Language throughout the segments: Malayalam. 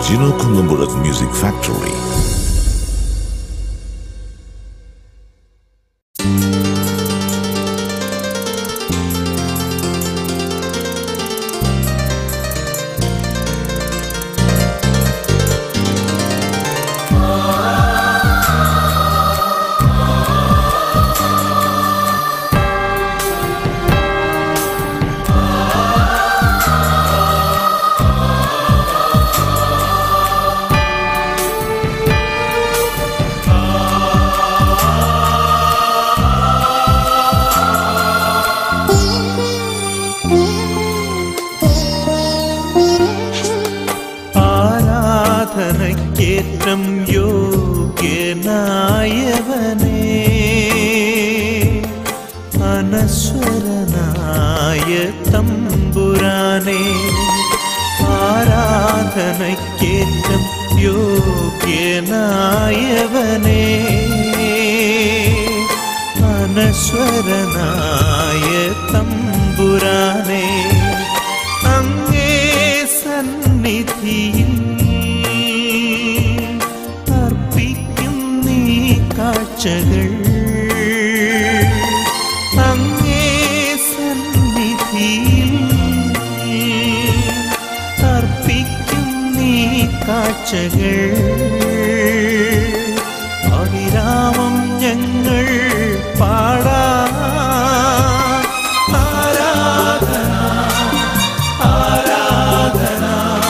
Gino Kulumbura's Music Factory. ആരാധനയ്ക്കേറ്റം യോഗ്യനായവനേ അനശ്വരനായ തമ്പുരാനെ ആരാധനയ്ക്കേറ്റം യോഗ്യനായവനേ അനശ്വരനായ തമ്പുരാനെ അങ്ങേ സന്നിധിയിൽ അർപ്പിക്കും നീ കാഴ്ചകൾ അങ്ങേ സന്നിധിയിൽ അർപ്പിക്കും നീ കാഴ്ചകൾ അവിരാമം ഞങ്ങൾ പാടാ ആരാധന ആരാധന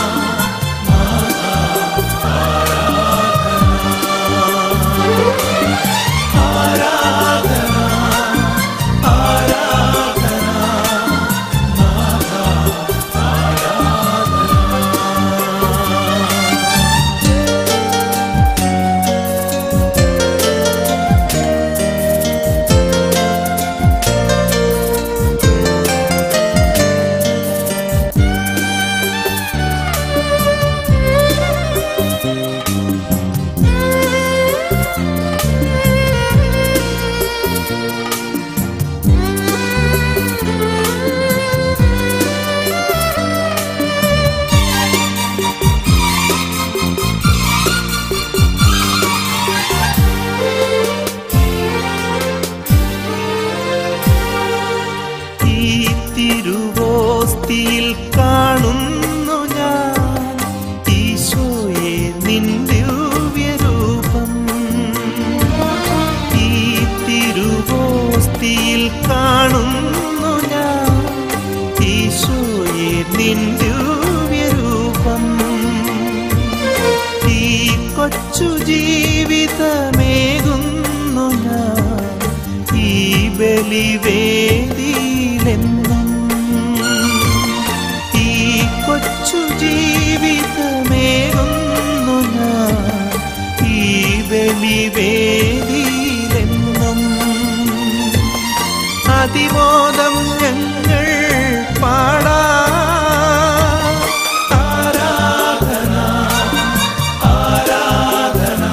ഈ തിരുവോസ്തിയിൽ കാണുന്നു ഞാൻ ഈശോയെ നിൻ ദിവ്യരൂപം ഈ തിരുവോസ്തിയിൽ കാണുന്നു ഞാൻ ഈശോയെ നിൻ ദിവ്യരൂപം ഈ കൊച്ചു ജീവിതമേകുന്നു ഞാൻ ഈ ബലിവേദിയിലെന്നും ഈ കൊച്ചു ജീവിതമേകുന്നു ഞാൻ ഈ ബലിവേദിയിലെന്നും അതിമോദം ഞങ്ങൾ പാടാ ആരാധന ആരാധന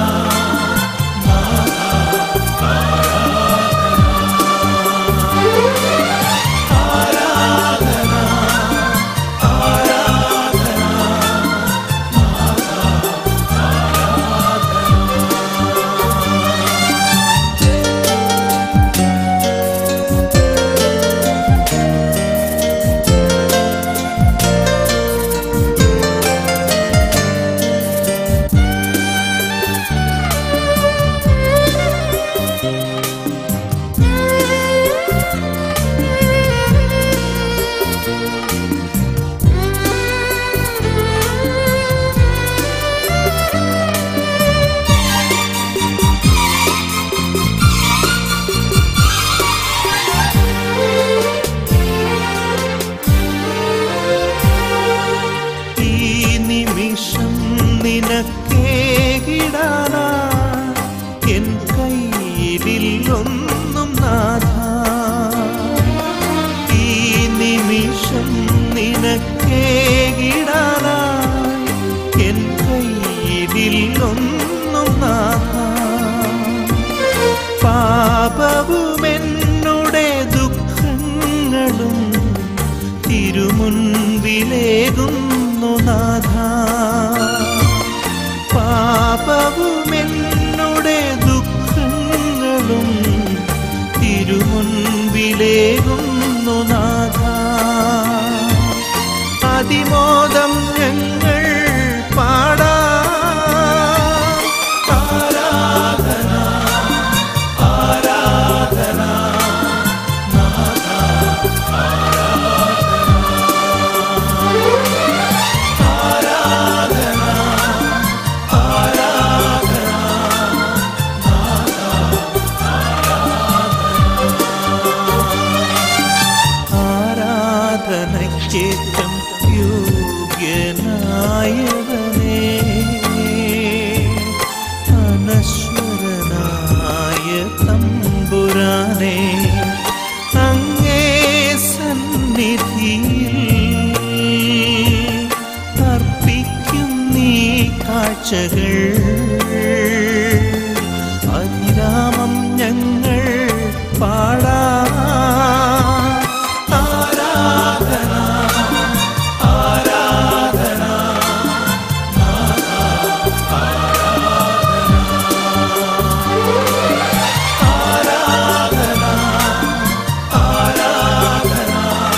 ഈ നിമിഷം നിനക്കേകിടാനാ എൻ കയ്യിലിൽ ഒന്നും നാഥ ഈ നിമിഷം നിനക്കേകിടാനാ എൻ കയ്യിലിൽ ഒന്നും നാഥ പാപവും എന്നുടെ ദുഃഖങ്ങളും തിരുമുൻപിലേകുന്നു നാഥ പാപവുമെന്നുടെ ദുഃഖങ്ങളും തിരുമുൻപിലേകുന്നു നാഥ അതിമോദം ഞങ്ങൾ പാടാ ആരാധന ആരാധന ആരാധനയ്ക്കേറ്റം യോഗ്യനായവനേ അനശ്വരനായ തമ്പുരാനെ അങ്ങേ സന്നിധിയിൽ അർപ്പിക്കും നീ കാഴ്ചകൾ അതിരാമം ഞങ്ങൾ പാടാ ആരാധന ആരാധന ആരാധന ആരാധന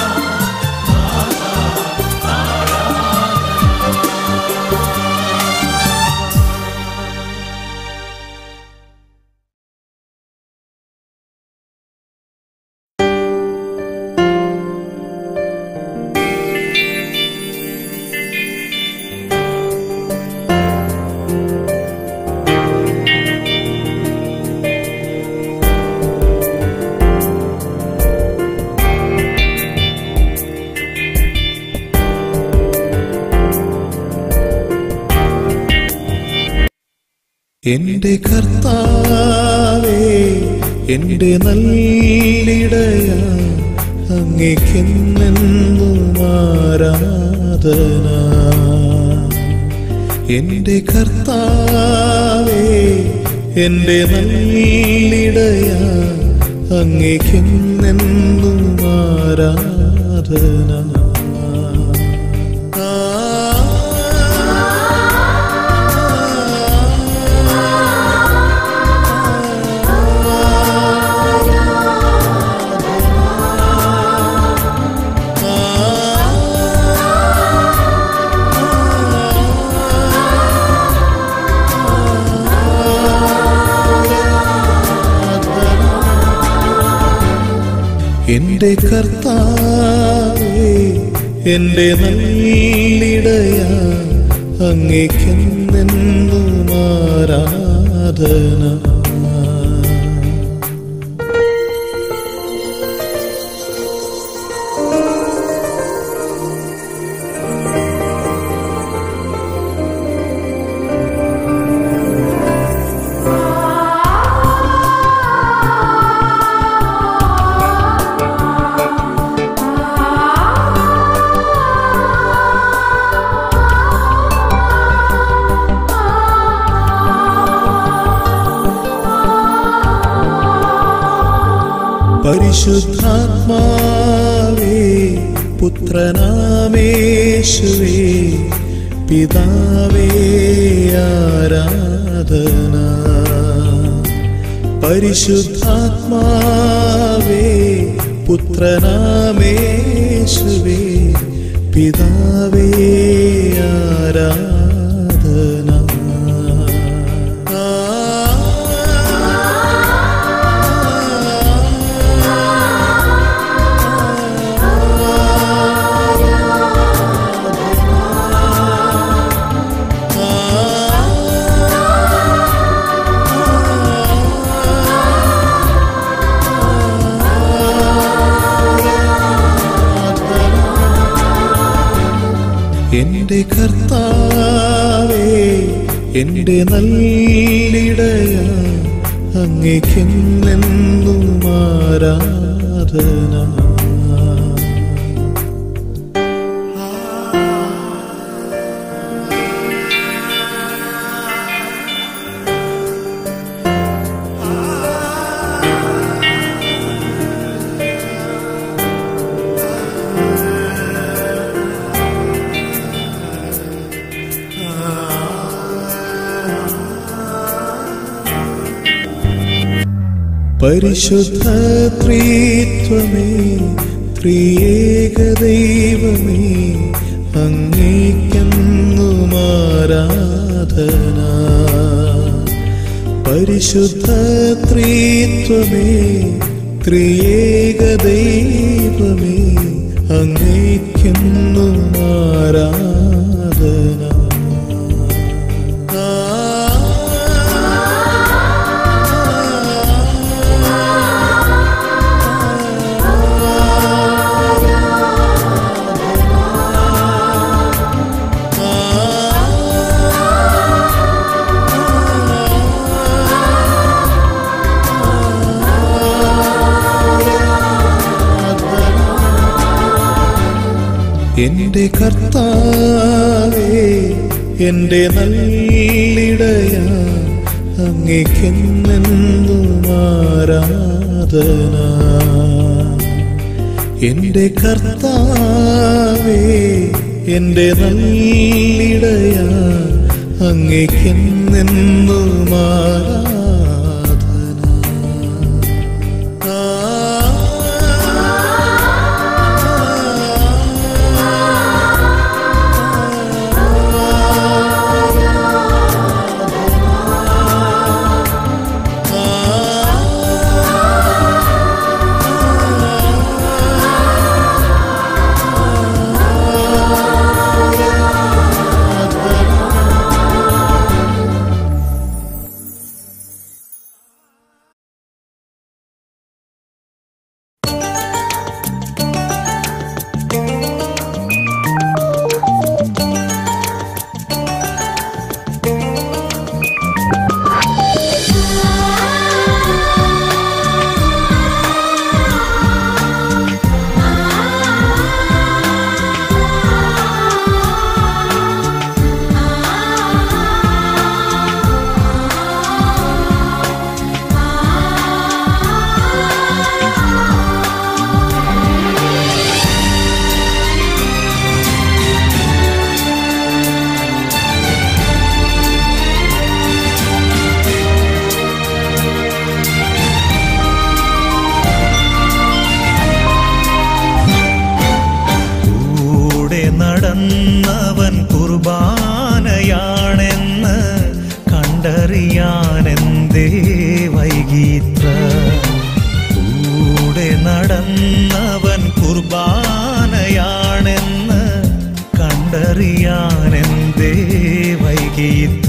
എന്റെ കർത്താവേ എന്റെ നല്ലിടയ അങ്ങേക്കെന്നെന്നും ആരാധന എന്റെ കർത്താവേ എന്റെ നല്ലിടയ അങ്ങേക്കെന്നെന്നും ആരാധന എന്റെ കർത്താവേ എന്റെ നല്ലിടയ അങ്ങേക്കെന്നെന്നും ആരാധന പരിശുദ്ധാത്മാവേ പുത്രനാമേശുവേ പിതാവേ ആരാധന പരിശുദ്ധാത്മാവേ പുത്രനാമേശുവേ പിതാവേ ആരാധന എന്റെ കർത്താവേ എന്റെ നല്ലിടയ അങ്ങേക്കെന്നെന്നും ആരാധന പരിശുദ്ധ ത്രിത്വമേ ത്രിയേക ദൈവമേ അങ്ങേക്കെന്നു ആരാധന പരിശുദ്ധ ത്രിത്വമേ ത്രിയേക ദൈവമേ അങ്ങേക്കെന്നു ആരാധന എന്റെ കർത്താവേ എന്റെ നല്ലിടയ അങ്ങേക്കെന്നെന്നും ആരാധന എന്റെ കർത്താവേ എന്റെ നല്ലിടയ അങ്ങേക്കെന്നെന്നും ആരാധന കൂടെ നടന്നവൻ കുർബാനയാണെന്ന് കണ്ടറിയാനെന്തേ വൈകീത്ര കൂടെ നടന്നവൻ കുർബാനയാണെന്ന് കണ്ടറിയാനെന്തേ വൈകീത്ര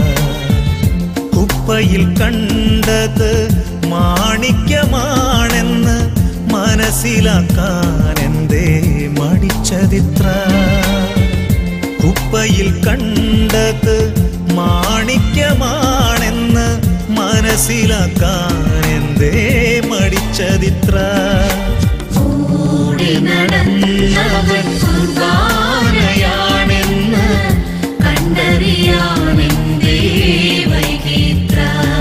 കുപ്പയിൽ കണ്ടത് മാണിക്യമാണെന്ന് മനസ്സിലാക്കാൻ എന്തേ മടിച്ചതിത്ര കുപ്പയിൽ കണ്ടത് മാണിക്യമാണെന്ന് മനസ്സിലാക്കാൻ എന്തേ മടിച്ചതിത്ര കൂടി നടന്നവൻ കുർബാനയാണെന്ന് കണ്ടറിയാമെന്തേ വൈകിത്ര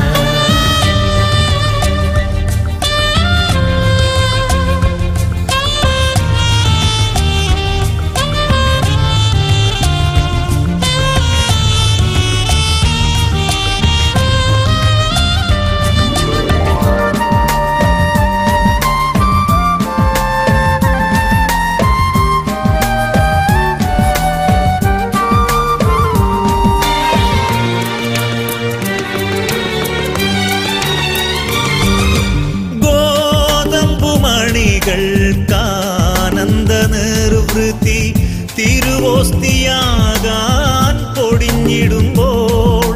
ഗോതമ്പുമണികൾക്കാനന്ദ നിർവൃത്തി തിരുവോസ്തിയാകാൻ പൊടിഞ്ഞിടുമ്പോൾ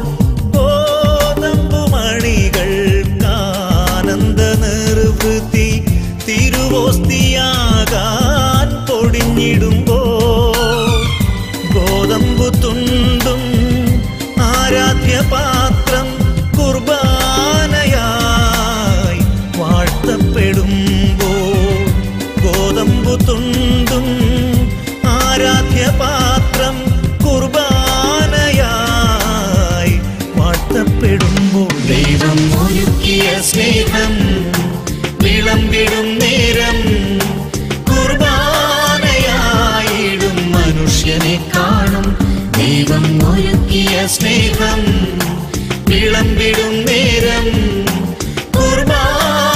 ഗോതമ്പുമണികൾക്കാനന്ദ നിർവൃത്തി തിരുവോസ്തിയാകാൻ പൊടിഞ്ഞിടുമ്പോൾ ഗോതമ്പു തുണ്ടും ആരാധ്യപാത്രം കുർബാനയായി വാഴ്ത്തപ്പെടുമ്പോൾ ഗോതമ്പു തുണ്ടും ആരാധ്യപാത്രം കുർബാനയായി വാഴ്ത്തപ്പെടുമ്പോൾ ദൈവം ഒരുക്കിയ സ്നേഹം വിളമ്പിടും നേരം കുർബാനയായിടും മനുഷ്യനെ കാണും ദൈവം ഒരുക്കിയ സ്നേഹം വിളമ്പിടും നേരം കുർബാന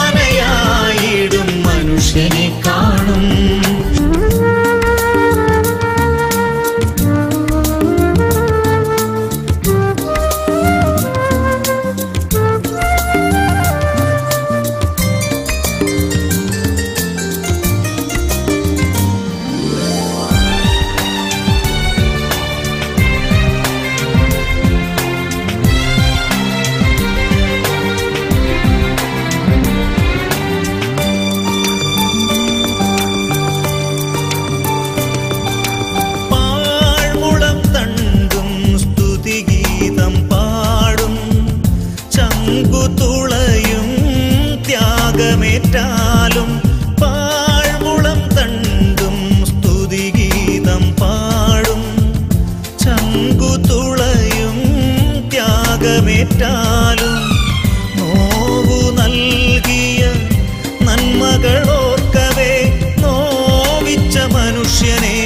ചങ്കുതുളയും ത്യാഗമേറ്റാലും പാഴ്മുളം തണ്ടും സ്തുതിഗീതം പാടും ചങ്കുതുളയും ത്യാഗമേറ്റാലും നോവു നൽകിയ നന്മകളോർക്കവേ നോവിച്ച മനുഷ്യനെ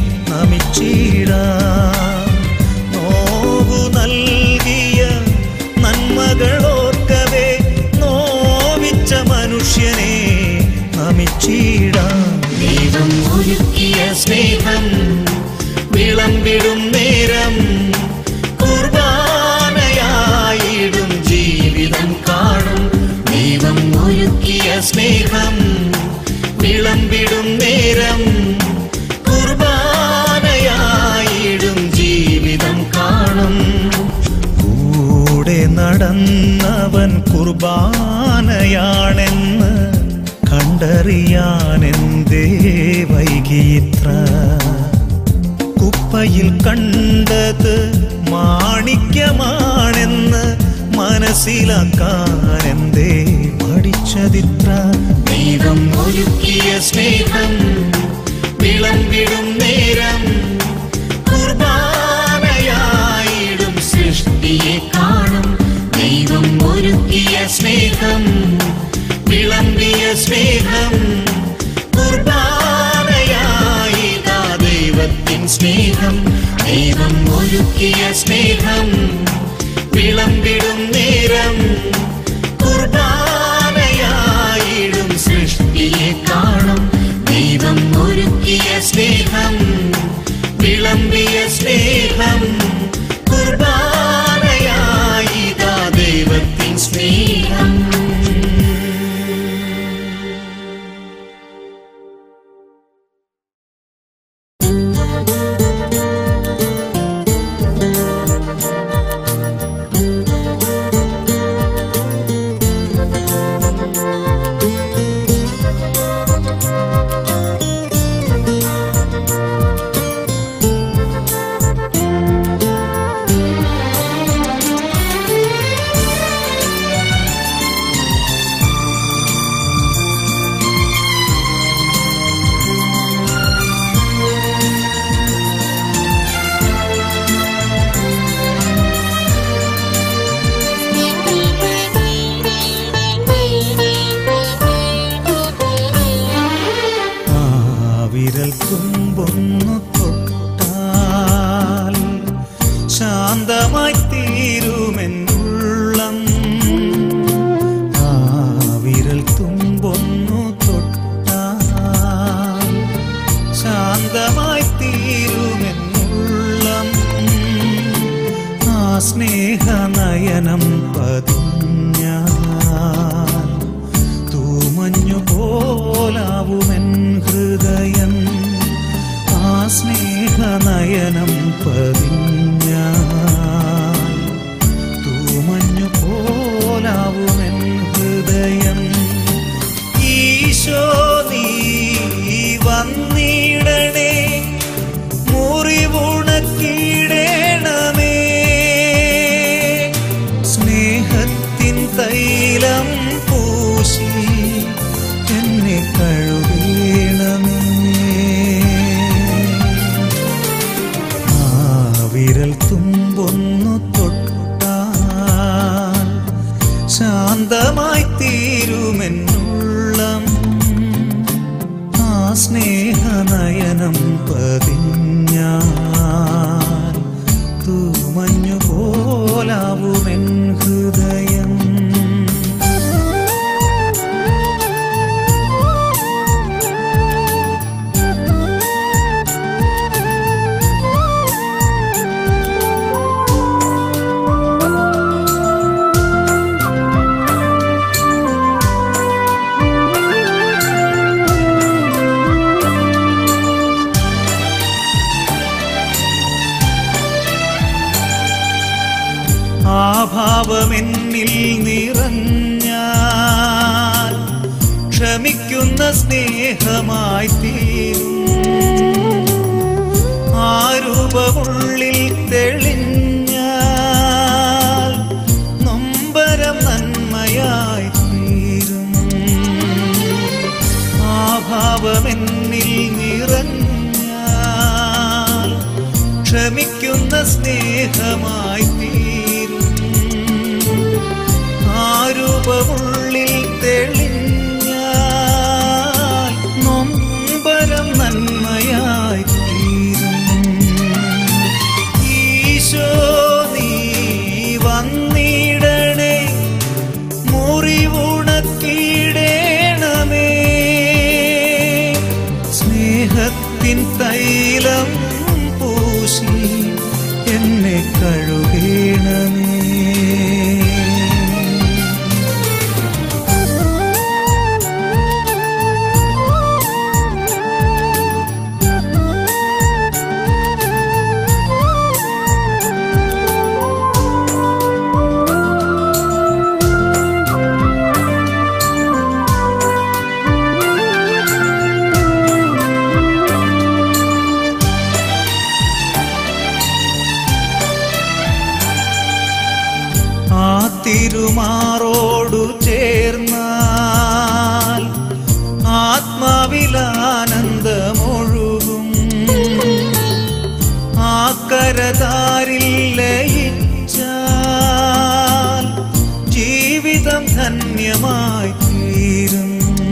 നമിച്ചിടാം നോവു നൽകിയ നന്മകളോർക്കവേ നോവിച്ച മനുഷ്യനെ നമിച്ചിടാം ദൈവം ഒരുക്കിയ സ്നേഹം വിളമ്പിടും നേരം കുർബാനയായിടും ജീവിതം കാണും ദൈവം ഒരുക്കിയ സ്നേഹം വിളമ്പിടും നേരം കുർബാനയായിടും ജീവിതം കാണും കൂടെ നടന്നവൻ കുർബാനയാണെന്ന് കണ്ടറിയാനെന്തേ വൈകിയിത്ര കുപ്പയിൽ കണ്ടത് മാണിക്യമാണെന്ന് മനസ്സിലാക്കാൻ എന്തേ മടിച്ചതിത്ര ദൈവം ഒരുക്കിയ സ്നേഹം വിളമ്പിടും നേരം കുർബാനയായിടും സൃഷ്ടിയെ കാണും ദൈവം ഒരുക്കിയ സ്നേഹം വിളമ്പിയ സ്നേഹം കുർബാനയായിതാ ദൈവത്തിൻ സ്നേഹം ദൈവം ഒരുക്കിയ സ്നേഹം വിളമ്പിടും നേരം കുർബാനയായിടും സൃഷ്ടിയെ കാണും ദൈവം ഒരുക്കിയ സ്നേഹം വിളമ്പിയ സ്നേഹം കുർബാനയായിതാ ദൈവത്തിൻ സ്നേഹം ആ വിരൽ തുമ്പൊന്നു തൊട്ടാൽ ശാന്തമായി തീരുമെന്നുള്ളം ആ വിരൽ തുമ്പൊന്നു തൊട്ടാൽ ശാന്തമായി തീരുമെന്നുള്ളം ആ സ്നേഹനയനം പതിഞ്ഞാൽ തൂമഞ്ഞു പോലാവുമെൻ ഹൃദയം ആ സ്നേഹനയനം പതിഞ്ഞാൽ തൂമഞ്ഞു പോലാവുമെൻ ഹൃദയം ഈശോ നീ വന്നിടണേ മുറിവുണക്കിടേണമേ സ്നേഹത്തിൻ തൈലം പൂശി എന്നെ കഴുകേണമേ ആ വിരൽ തുമ്പൊന്നു തൊട്ടാൽ ശാന്തമായി തീരുമെന്നുള്ളം ആ സ്നേഹനയനം പതിഞ്ഞാൽ തൂമഞ്ഞു പോലാവുമെൻ ഹൃദയം ആ ഭാവമെന്നിൽ നിറഞ്ഞാൽ ക്ഷമിക്കുന്ന സ്നേഹമായി തീരും ആ രൂപമുള്ളിൽ തെളിഞ്ഞാൽ നൊമ്പരം കഴുകേണമേ ആ തിരുമാറോടു ചേർന്നാൽ ആത്മാവിലാനന്ദമൊഴുകും ആ കരതാരിൽ ലയിച്ചാൽ ജീവിതം ധന്യമായി തീരും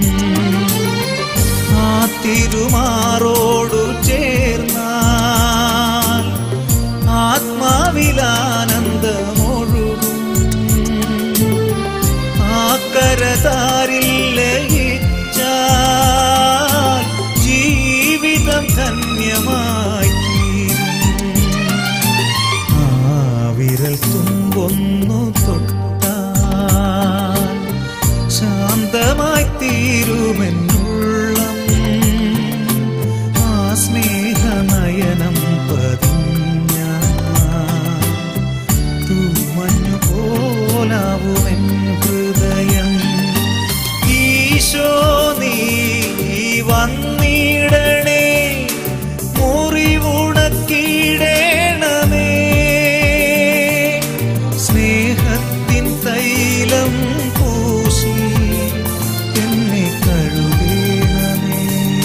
ആ തിരുമാറോടു ചേർന്നാൽ ആത്മാവിലാനന്ദമൊഴുകും ആ കരതാരിൽ ലയിച്ചാൽ ജീവിതം ധന്യമായി തീരും. ആ വിരൽ തുമ്പൊന്നു തൊട്ടാൽ ശാന്തമായി തീരുമെന്നുള്ളം ആ സ്നേഹനയനം പതിഞ്ഞ തൂമഞ്ഞു പോലാവുമെൻ ഹൃദയം ഈശോ നീ വന്നിടണേ മുറിവുണക്കിടേണമേ സ്നേഹത്തിൻ തൈലം പൂശി എന്നെ കഴുകേണമേ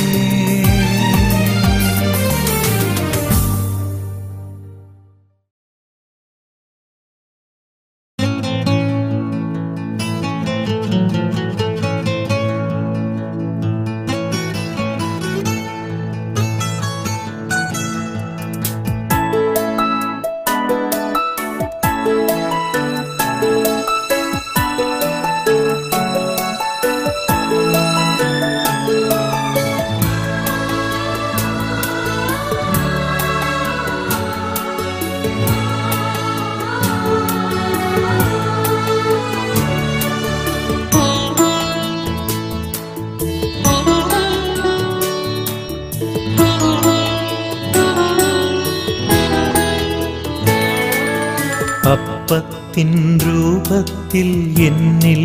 അപ്പത്തിൻ രൂപത്തിൽ എന്നിൽ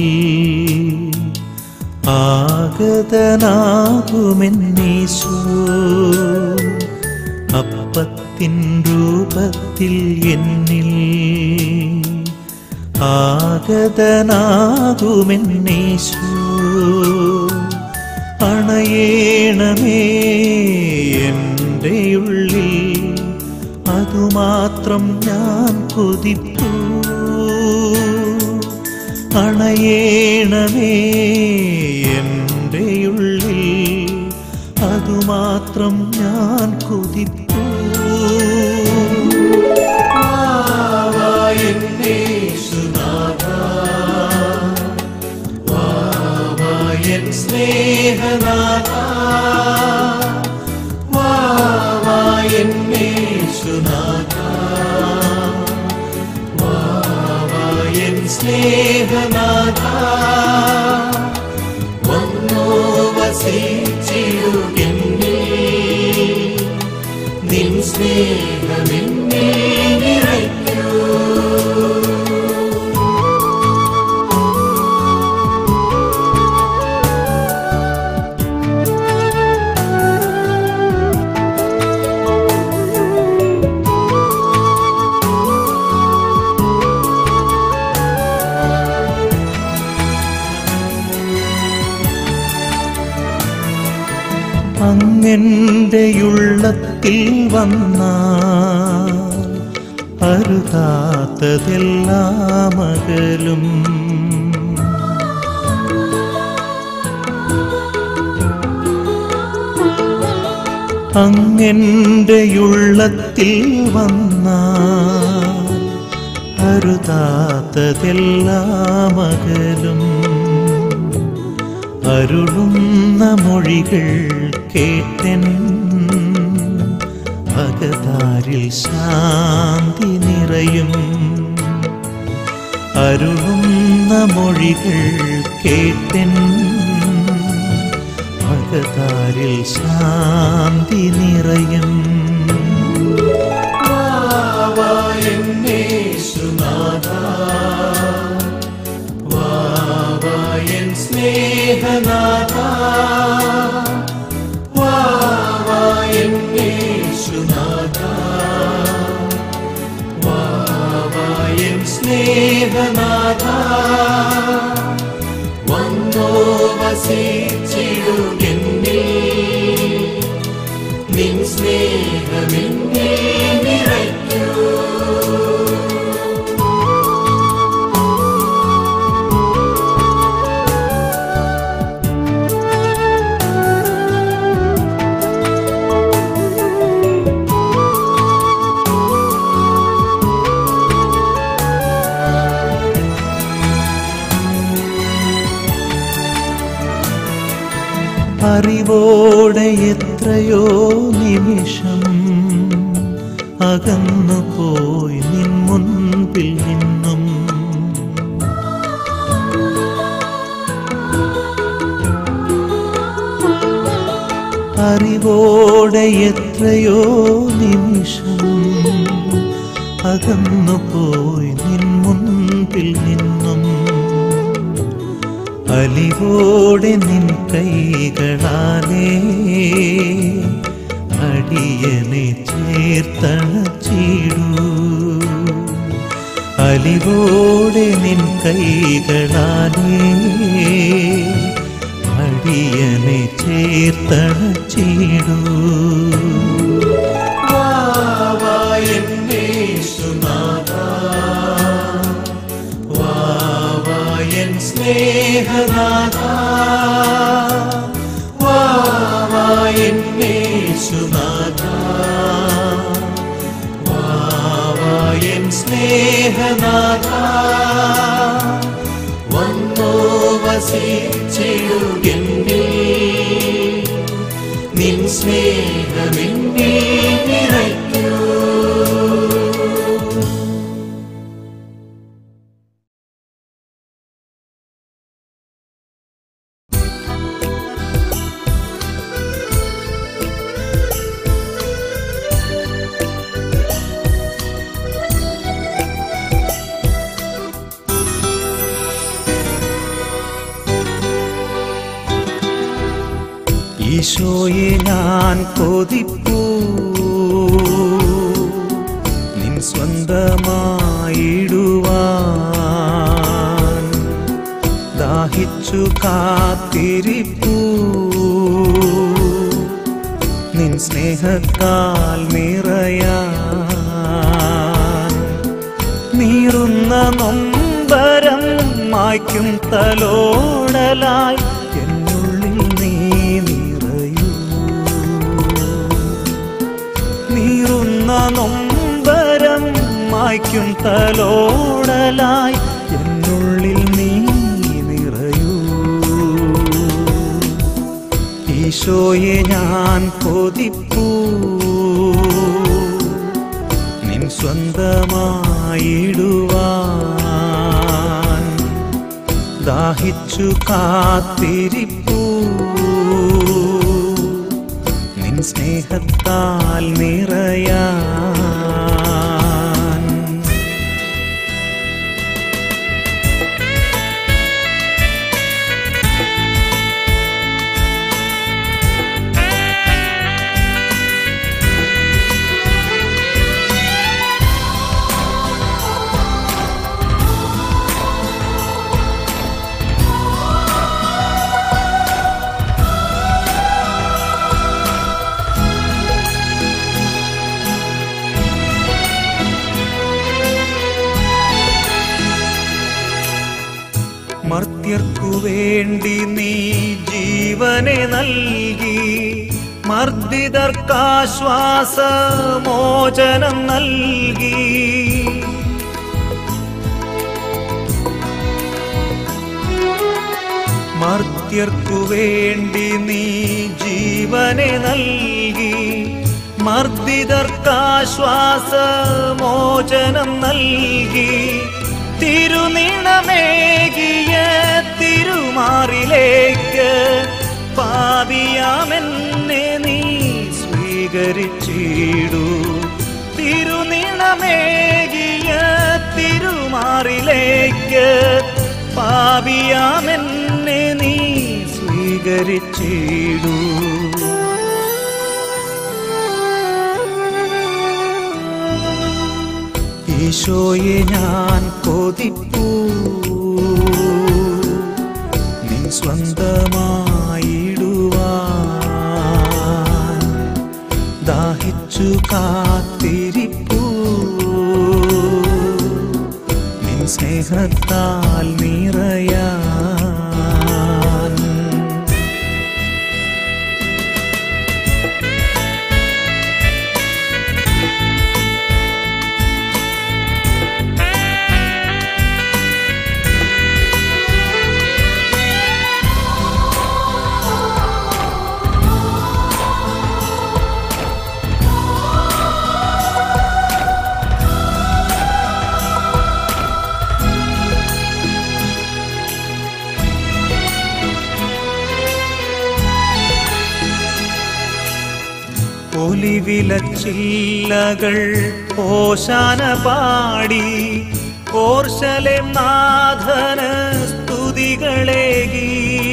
ആഗതനാകുമെന്നീശോ അപ്പത്തിൻ രൂപത്തിൽ എന്നിൽ ആഗതനാകുമെന്നീശോ അണയേണമേ എൻ്റെ ഉള്ളിൽ അതുമാത്രം ഞാൻ കൊതിപ്പൂ അണയേണമേ എൻ്റെ ഉള്ളിൽ അതുമാത്രം ഞാൻ കൊതിപ്പൂ എൻ സ്നേഹനാഥ വാവായൻ യേശുനാഥ വാവായൻ സ്നേഹനാഥ വന്നു വസിച്ചിടുകെന്നിൽ നിൻ സ്നേഹമെന്നിൽ നിറയ്ക്കൂ അങ്ങെൻ്റെയുള്ളത്തിൽ വന്നാൽ അരുതാത്തതെല്ലാം അകലും അങ്ങെൻ്റെയുള്ളത്തിൽ വന്നാൽ അരുതാത്തതെല്ലാം അകലും അരുളുന്ന മൊഴികൾ കേട്ടൻ അകതാരിൽ ശാന്തി നിറയും അരുളുന്ന മൊഴികൾ കേട്ടൻ അകതാരിൽ ശാന്തി നിറയും സ്നേഹനാഥ വാവായേശുനാഥ വാവായൻ സ്നേഹനാഥ വന്നോ വസിച്ചിടുകെന്നിൽ നിൻ സ്നേഹമെന്നിൽ നിറയ്ക്കൂ അറിവോടെ എത്രയോ നിമിഷം അകന്നു പോയി നിൻ മുൻപിൽ നിന്നും അറിവോടെ എത്രയോ നിമിഷം അകന്നു പോയി നിൻ മുൻപിൽ നിന്നും അലിവോടെ നിൻ കൈകളാലേ അടിയനെ ചേർത്തണച്ചിടൂ അലിവോടെ നിൻ കൈകളാലേ അടിയനെ ചേർത്തണച്ചിടൂ വാവായൻ സ്നേഹനാഥ വാവായൻ യേശുനാഥ വാവായൻ സ്നേഹനാഥ വന്നോ വസിച്ചിടുകെന്നിൽ നിൻ സ്നേഹമെന്നിൽ നിറയ്ക്കൂ ഈശോയെ ഞാൻ കൊതിപ്പൂ നിൻ സ്വന്തമായിടുവാൻ ദാഹിച്ചു കാത്തിരിപ്പൂ നിൻ സ്നേഹത്താൽ നിറയാൻ നീറുന്ന നൊമ്പരം മായ്ക്കും തലോടലായി എന്നുള്ളിൽ നീ നിറയൂ നീറുന്ന നൊമ്പരം മായ്ക്കും തലോടലായി എന്നുള്ളിൽ നീ നിറയൂ ഈശോയെ ഞാൻ കൊതിപ്പൂ നിൻ സ്വന്തമായിടുവാൻ ദാഹിച്ചു കാത്തിരിപ്പൂ നിൻ സ്നേഹത്താൽ നിറയാൻ മർത്യർക്കു വേണ്ടി നീ ജീവനെ നൽകി മർദ്ദിതർക്കാശ്വാസ മോചനം നൽകി മർത്യർക്കു വേണ്ടി നീ ജീവനെ നൽകി മർദ്ദിതർക്കാശ്വാസമോചനം നൽകി തിരുനിണമേകിയ തിരുമാറിലേക്ക് പാപിയാമെന്നെ നീ സ്വീകരിച്ചിടൂ തിരുനിണമേകിയ തിരുമാറിലേക്ക് പാപിയാമെന്നെ നീ സ്വീകരിച്ചിടൂ ഈശോയെ ഞാൻ കൊതിപ്പൂ നിൻ സ്വന്തമായിടുവാൻ ദാഹിച്ചു കാത്തിരിപ്പൂ നിൻ സ്നേഹത്താൽ നിറയാൻ ഒലിവിലച്ചില്ലകൾ ഓശാന പാടി കോർശലെ നാഥന് സ്തുതികളേകി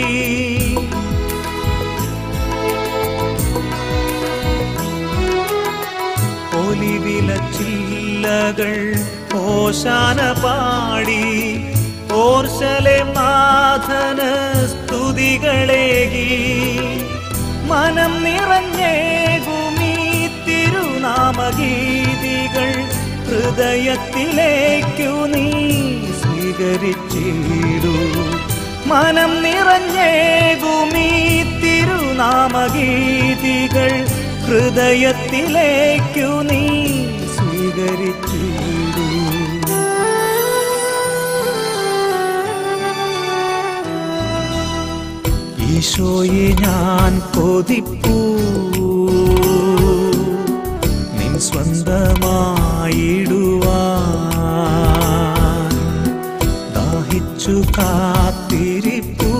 ഒലിവിലച്ചില്ലകൾ ഓശാന പാടി ഓർശലെ നാഥന് സ്തുതികളേകി മനം നിറഞ്ഞേകുമീ തിരുനാമഗീതികൾ ഹൃദയത്തിലേക്കു നീ സ്വീകരിച്ചിടൂ മനം നിറഞ്ഞേകുമീ തിരുനാമഗീതികൾ ഹൃദയത്തിലേക്കു നീ സ്വീകരിച്ചിടൂ ഈശോയെ ഞാൻ കൊതിപ്പൂ നിൻ സ്വന്തമായിടുവാൻ ദാഹിച്ചു കാത്തിരിപ്പൂ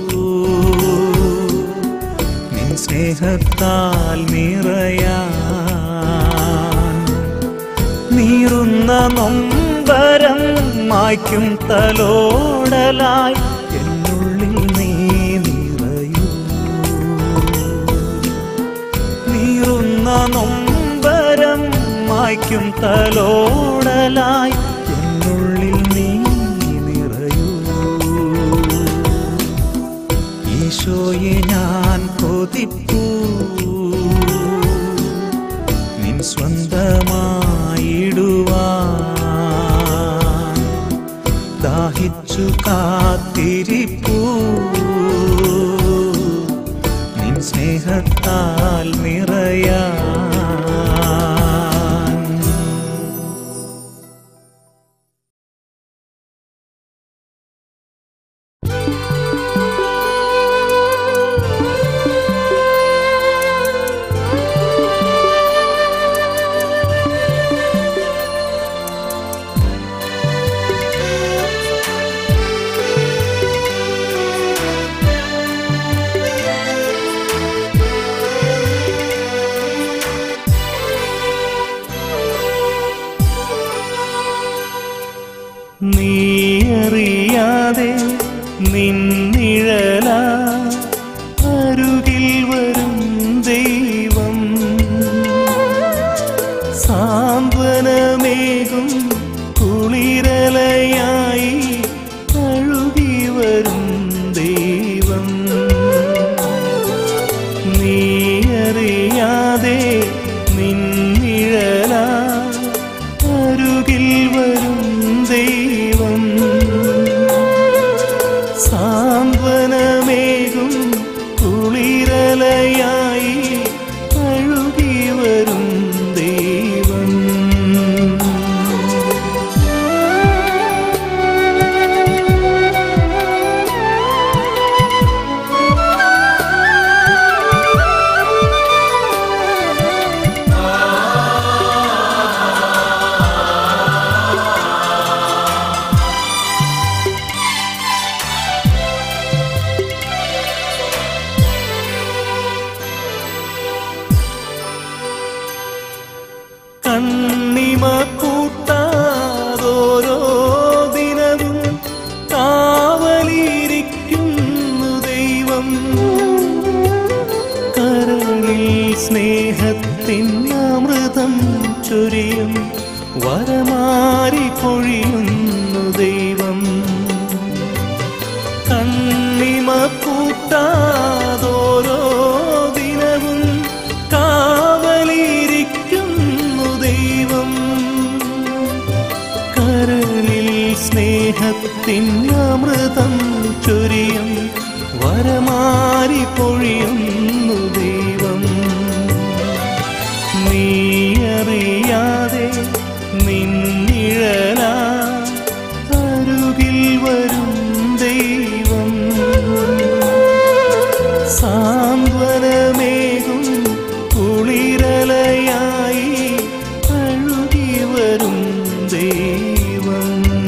നിൻ സ്നേഹത്താൽ നിറയാൻ നീറുന്ന നൊമ്പരം മായ്ക്കും തലോടലായി എന്നുള്ളിൽ നീ നിറയൂ നീറുന്ന നൊമ്പരം മായ്ക്കും തലോടലായി എന്നുള്ളിൽ നീ നിറയൂ ഈശോയെ ഞാൻ കൊതിപ്പൂ നിൻ സ്വന്തമായിടുവാൻ ദാഹിച്ചു കാത്തിരിപ്പൂ നിൻ സ്നേഹത്താൽ നിറയാൻ നീ അറിയാതെ നിന്നിഴല അരുകിൽ വരും ദൈവം സാന്ത്വനമേകും കുളിരലയായി അഴുകി വരും ദൈവം നീ അറിയാതെ നിന്നിഴല അരുകിൽ വരും ദൈവം സാന്ത്വനമേകും കുളിരലയായി അഴുകി വരും ദൈവം ആ സ്നേഹത്തിൻ അമൃതം ചൊരിയും വരമാരി പൊഴിയുന്നു ദൈവം കണ്ണിമ പൂട്ടാതോരോ ദിനവും കാവലിരിക്കുന്നു ദൈവം കരളിൽ സ്നേഹത്തിൻ അമൃതം ചൊരിയും വരമാരി പൊഴിയുന്നു ദൈവം നീയറിയാതെ നിന്നിഴല അരുകിൽ വരും ദൈവം സാന്ത്വനമേകും കുളിരലയായി അഴുകി വരും ദൈവം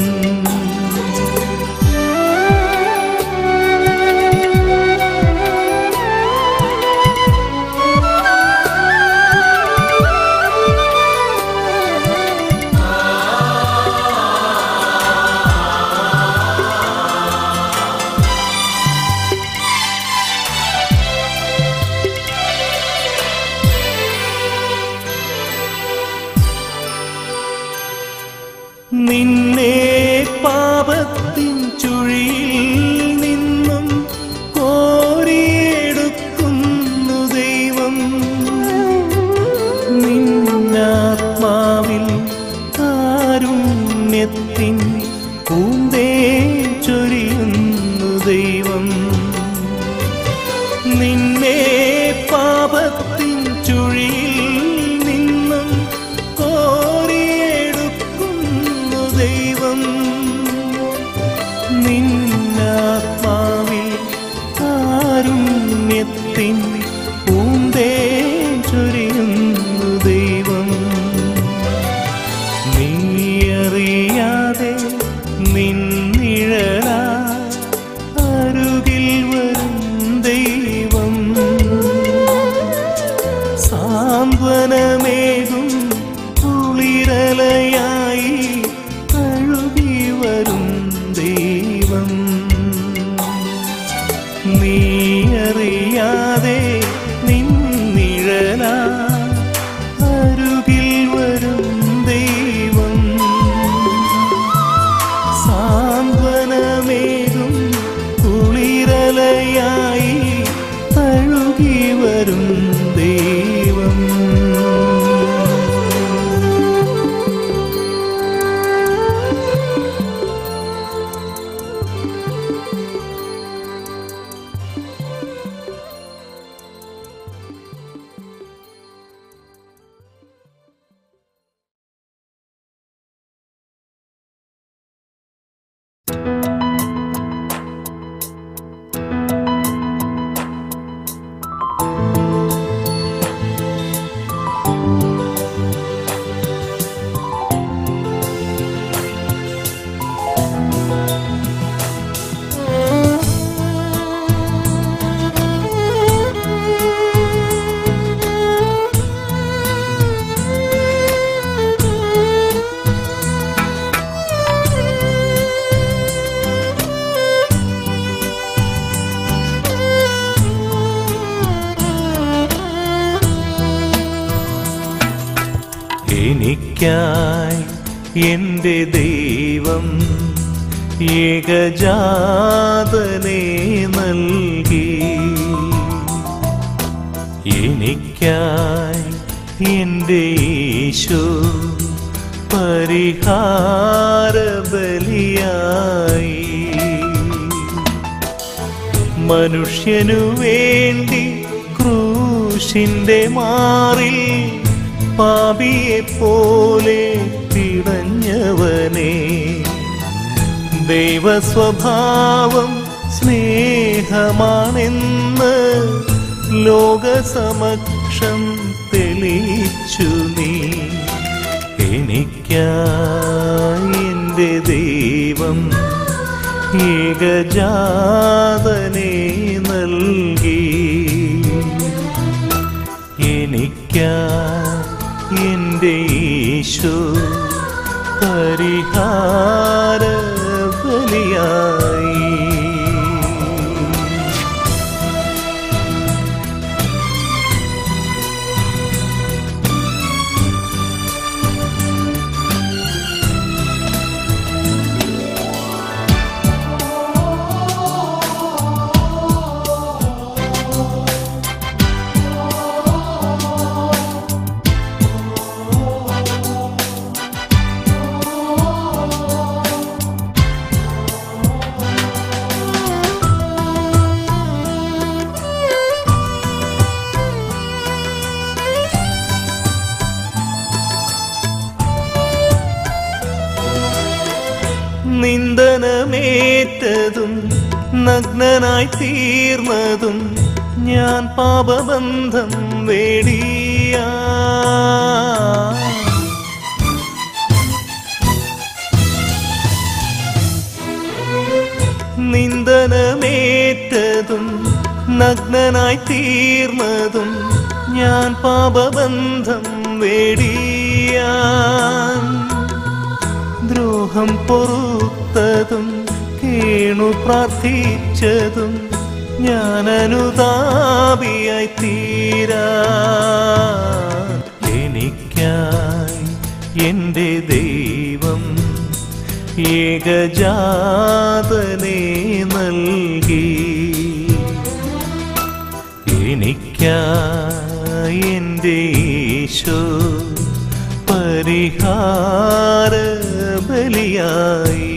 നിന്നെ പാപത്തിൻ ചുഴിയിൽ നിന്നും കോരിയെടുക്കുന്നു ദൈവം നിന്നാത്മാവിൽ കാരുണ്യത്തിൻ പൂന്തേ ചൊരിയുന്നു ദൈവം നിന്നെ പാപത്തിൻ ചുഴിയിൽ നിന്നും കോരിയെടുക്കുന്നു ദൈവം നിന്നാത്മാവിൽ കാരുണ്യത്തിൻ പൂന്തേ ചൊരിയുന്നു ദൈവം നീയറിയാതെ നിന്നിഴല അരുകിൽ വരും ദൈവം സാന്ത്വനമേകും കുളിരലയായി അഴുകി വരും ദൈവം നീയറിയാതെ നിന്നിഴല അരുകിൽ വരും ദൈവം സാന്ത്വനമേകും കുളിരലയായി അഴുകി വരും ദൈവം എനിക്കായി എൻ്റെ ദൈവം ഏകജാതനെ നൽകി എനിക്കായി എൻ്റെ ഈശോ പരിഹാര ബലിയായി മനുഷ്യനു വേണ്ടി ക്രൂശിന്റെ മാറിൽ പാപിയെ പോലെ പിടഞ്ഞവനെ ദൈവസ്വഭാവം സ്നേഹമാണെന്ന് ലോകസമക്ഷം തെളിയിച്ചു നീ എനിക്കായി എൻ്റെ ദൈവം ഏകജാതനെ നൽകി എനിക്കായി എൻ്റെ ഈശോ പരിഹാര ബലിയായി വെടിഞ്ഞതും നഗ്നനായി തീർന്നതും ഞാൻ പാപബന്ധം വേടിയ നിന്ദനമേറ്റതും നഗ്നനായി തീർന്നതും ഞാൻ പാപബന്ധം വേടിയാൻ ദ്രോഹം പൊറുത്തതും കേണു പ്രാർത്ഥിച്ചതും ഞാൻ അനുതാപിയായി തീരാ എനിക്കായി എൻ്റെ ദൈവം ഏകജാതനെ നൽകി എനിക്കായി എൻ്റെ ഈശോ പരിഹാര ബലിയായി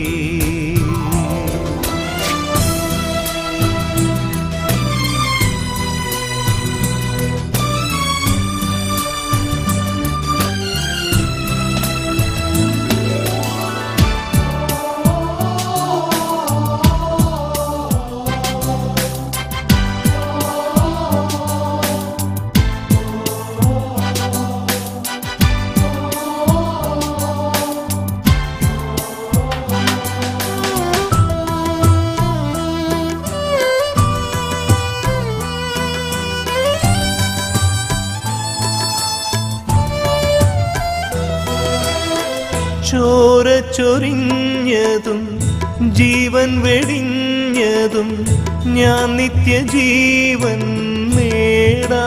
ചോര ചൊരിഞ്ഞതും ജീവൻ വെടിഞ്ഞതും ഞാൻ നിത്യജീവൻ നേടാ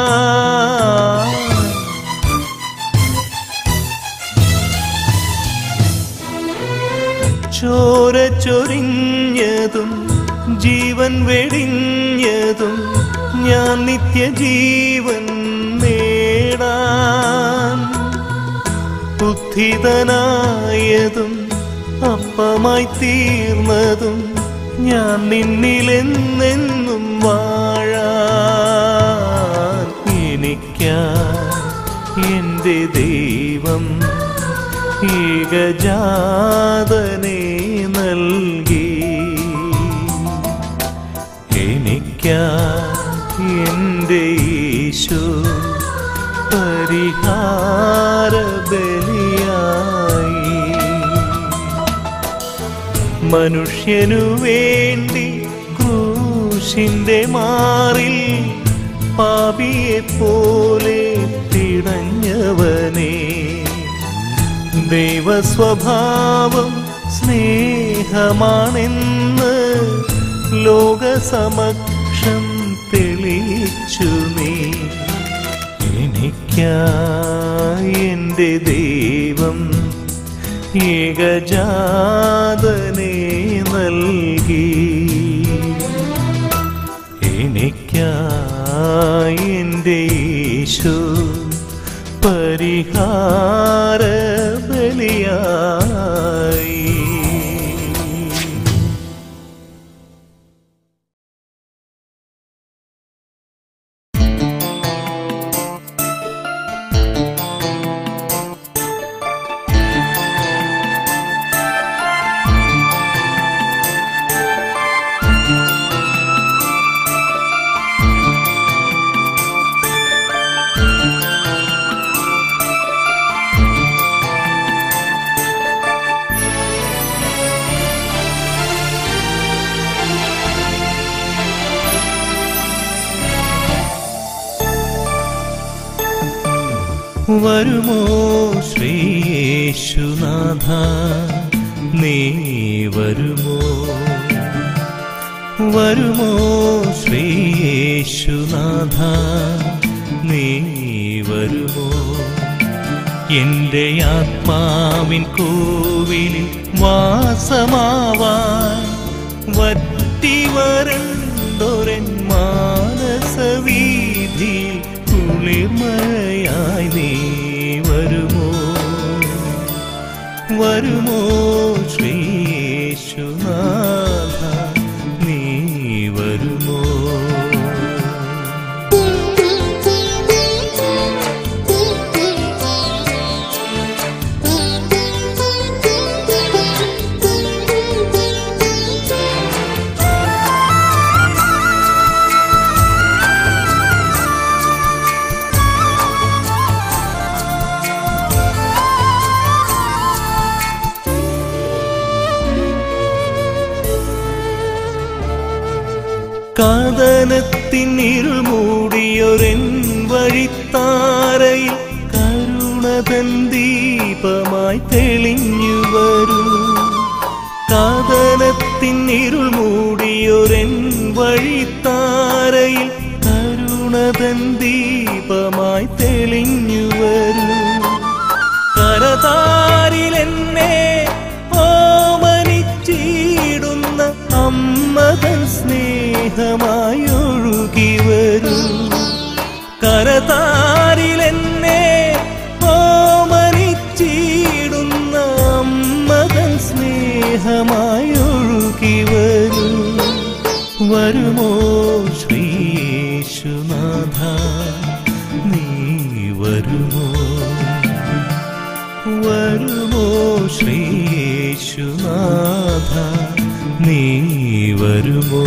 ചോര ചൊരിഞ്ഞതും ജീവൻ വെടിഞ്ഞതും ഞാൻ നിത്യജീവൻ നേടാൻ ബുദ്ധിതനായതും അപ്പമായി തീർന്നതും ഞാൻ നിന്നിലെന്നെന്നും വാഴാൻ എനിക്കായി എൻ്റെ ദൈവം ഏകജാതനെ നൽകി എനിക്കായി എൻ്റെ ഈശോ പരിഹാര ബലിയായി മനുഷ്യനു വേണ്ടി ക്രൂശിന്റെ മാറിൽ പാപിയെ പോലെ തിടഞ്ഞവനെ ദൈവസ്വഭാവം സ്നേഹമാണെന്ന് ലോകസമക്ഷം തെളിയിച്ചു നീ എനിക്കായി എൻ്റെ ദൈവം ഏകജാതനെ നൽകി എനിക്കായി എൻ്റെ ഈശോ പരിഹാര ബലിയായി വരുമോ ശ്രീയേശുനാഥ നീ വരുമോ വരുമോ ശ്രീയേശുനാഥ നീ വരുമോ എൻ്റെ ആത്മാവിൻ കോവിലിൽ വാസമാവാൻ വറ്റി വരണ്ടൊരൻ മാനസവീതിയിൽ കുളിർമഴയായി നീ വരുമോ വരുമോ ശ്രീയേശുനാഥ നീ വരുമോ Thank you. കാതനത്തിൻ ഇരുൾ മൂടിയൊരെൻ വഴിത്താരയിൽ കരുണതൻ ദീപമായി തെളിഞ്ഞു വരൂ കാതനത്തിൻ ഇരുൾ മൂടിയൊരെൻ വഴിത്താരയിൽ കരുണതൻ ദീപമായി തെളിഞ്ഞു വരൂ കരതാരിലെന്നെ ഓമനിച്ചിടുന്ന അമ്മതൻ സ്നേഹമായി ഒഴുകി വരൂ കരതാരിലെന്നെ ഓമനിച്ചിടുന്ന അമ്മതൻ സ്നേഹമായി ഒഴുകി വരൂ വരുമോ ശ്രീയേശുനാഥ നീ വരുമോ വരുമോ ശ്രീയേശുനാഥ നീ വരുമോ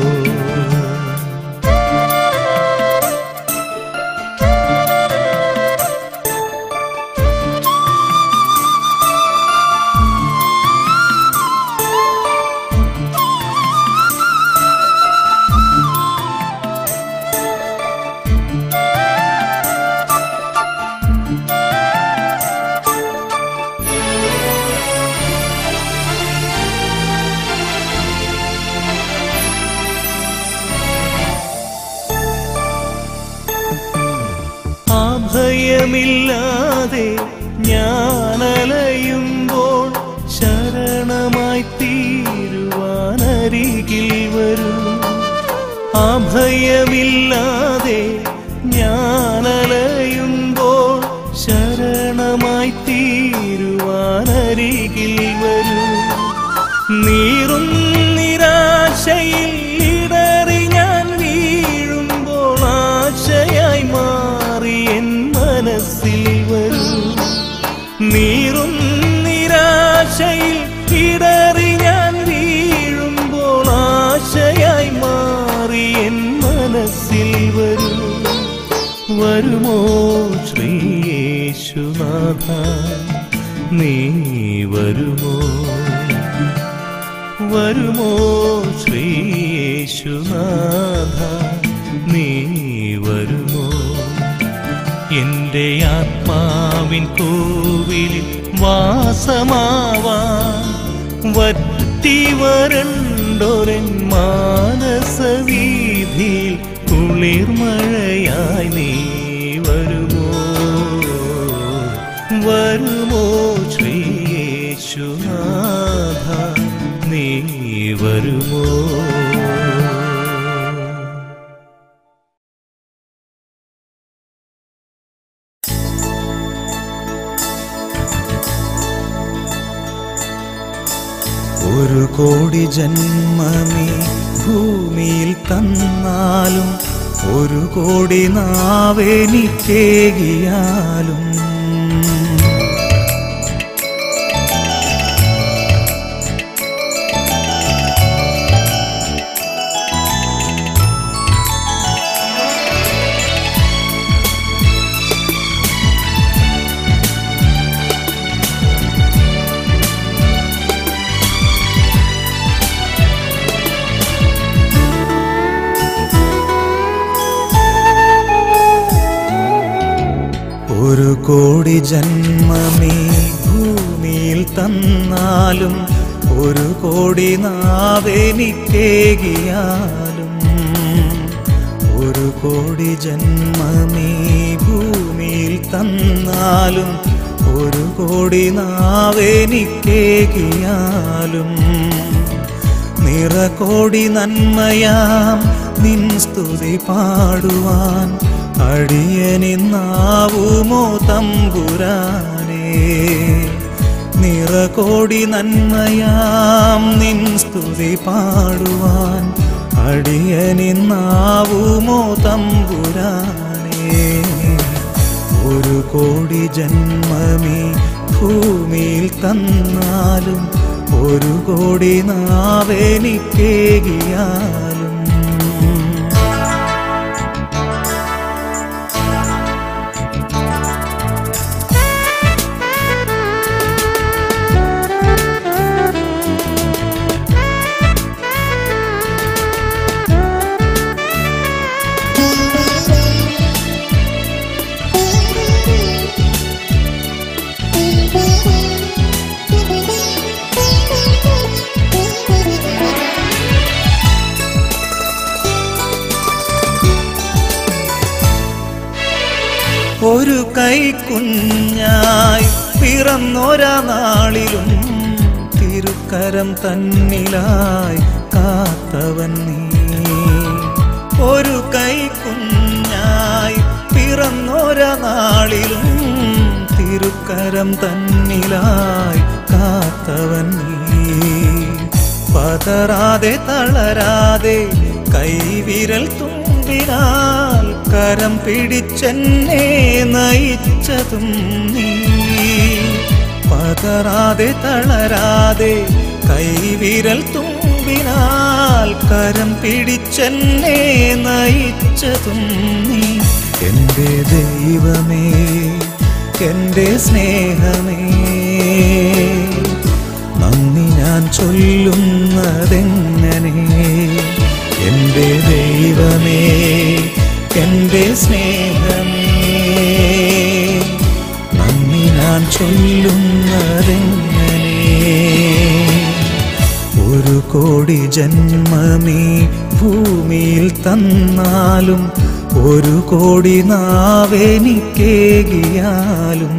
അഭയമില്ലാതെ ഞാനലയുമ്പോൾ ശരണമായി തീരുവാനരികിൽ വരൂ അഭയമില്ലാതെ ഞാനലയുമ്പോൾ ശരണമായി തീരുവാനരികിൽ വരൂ നീറും നിരാശയിൽ ഇടറി ഞാൻ വീഴുമ്പോൾ ആശയായി മാറി എൻ മനസ്സിൽ വരൂ നീറും നിരാശയിൽ ഇടറി ഞാൻ വീഴുമ്പോൾ ആശയായി മാറി എൻ മനസ്സിൽ വരൂ വരുമോ ശ്രീയേശുനാഥ നീ വരുമോ വരുമോ ശ്രീയേശുനാഥ നീ വരുമോ എൻ്റെ ആത്മാവിൻ കോവിലിൽ വാസമാവാൻ വറ്റി വരണ്ടൊരൻ മാനസവീതിയിൽ കുളിർമഴയായി നീ വരുമോ വരുമോ ശ്രീയേശുനാഥ നീ വരുമോ ഒരു കോടി ജന്മമേ ഭൂമിയിൽ തന്നാലും ഒരു കോടി നാവെനിക്കേകിയാലും ഒരു കോടി ജന്മമേ ഭൂമിയിൽ തന്നാലും ഒരു കോടി നാവെനിക്കേകിയാലും ഒരു കോടി ജന്മമേ ഭൂമിയിൽ തന്നാലും ഒരു കോടി നാവെനിക്കേകിയാലും നിറകോടി നന്മയാം നിൻ സ്തുതി പാടുവാൻ അടിയനിന്നാവുമോ തമ്പുരാനേ നിറകോടി നന്മയാം നിൻ സ്തുതി പാടുവാൻ അടിയനിന്നാവുമോ തമ്പുരാനേ ഒരു കോടി ജന്മമേ ഭൂമിയിൽ തന്നാലും ഒരു കോടി നാവെനിക്കേകിയാലും Thank you. കൈക്കുഞ്ഞായി പിറന്നൊരാ നാളിലും തിരുക്കരം തന്നിലായി കാത്തവൻ നീ ഒരു കൈക്കുഞ്ഞായി പിറന്നൊരാ നാളിലും തിരുക്കരം തന്നിലായി കാത്തവൻ നീ പതറാതെ തളരാതെ കൈവിരൽ തുമ്പിനാൽ കരം പിടിച്ചെന്നെ നയിച്ചതും നീ പതറാതെ തളരാതെ കൈവിരൽ തുമ്പിനാൽ കരം പിടിച്ചെന്നെ നയിച്ചതും നീ എൻ്റെ ദൈവമേ എൻ്റെ സ്നേഹമേ നന്ദി ഞാൻ ചൊല്ലുന്നതെങ്ങനെ എൻ്റെ ദൈവമേ എൻ്റെ സ്നേഹമേ നന്ദി ഞാൻ ചൊല്ലുന്നതെങ്ങനെ ഒരു കോടി ജന്മമീ ഭൂമിയിൽ തന്നാലും ഒരു കോടി നാവെനിക്കേകിയാലും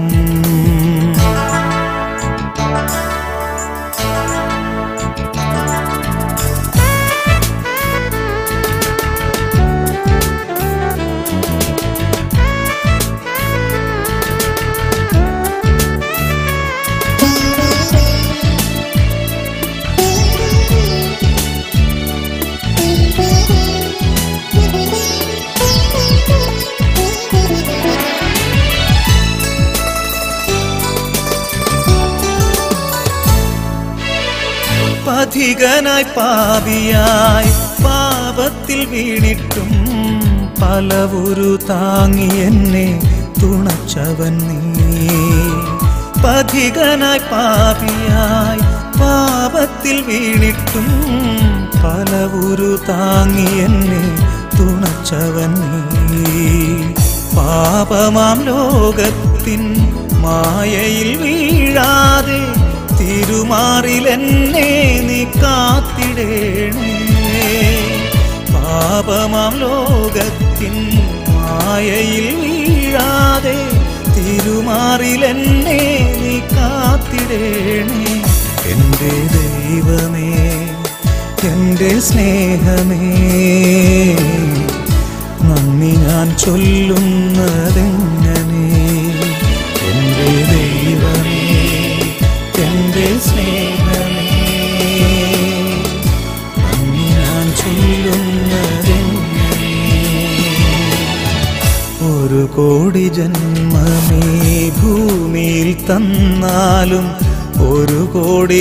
പഥികനായി പാപിയായി പാപത്തിൽ വീണിട്ടും പലവുരു താങ്ങി എന്നെ തുണച്ചവൻ നീ പഥികനായി പാപിയായി പാപത്തിൽ വീണിട്ടും പലവുരു താങ്ങി എന്നെ തുണച്ചവൻ നീ പാപമാം ലോകത്തിൻ മായയിൽ വീഴാതെ തിരുമാറിലെന്നെ നീ കാത്തിടേണേ പാപമാം ലോകത്തിൻ മായയിൽ വീഴാതെ തിരുമാറിലെന്നെ നീ കാത്തിടേണേ എൻ്റെ ദൈവമേ എൻ്റെ സ്നേഹമേ നന്ദി ഞാൻ ചൊല്ലുന്നതെങ്ങനെ എൻ്റെ ദൈവമേ എൻ്റെ സ്നേഹമേ നന്ദി ഞാൻ ചൊല്ലുന്നതെങ്ങനെ ഒരു കോടി ജന്മമേ ഭൂമിയിൽ തന്നാലും ഒരു കോടി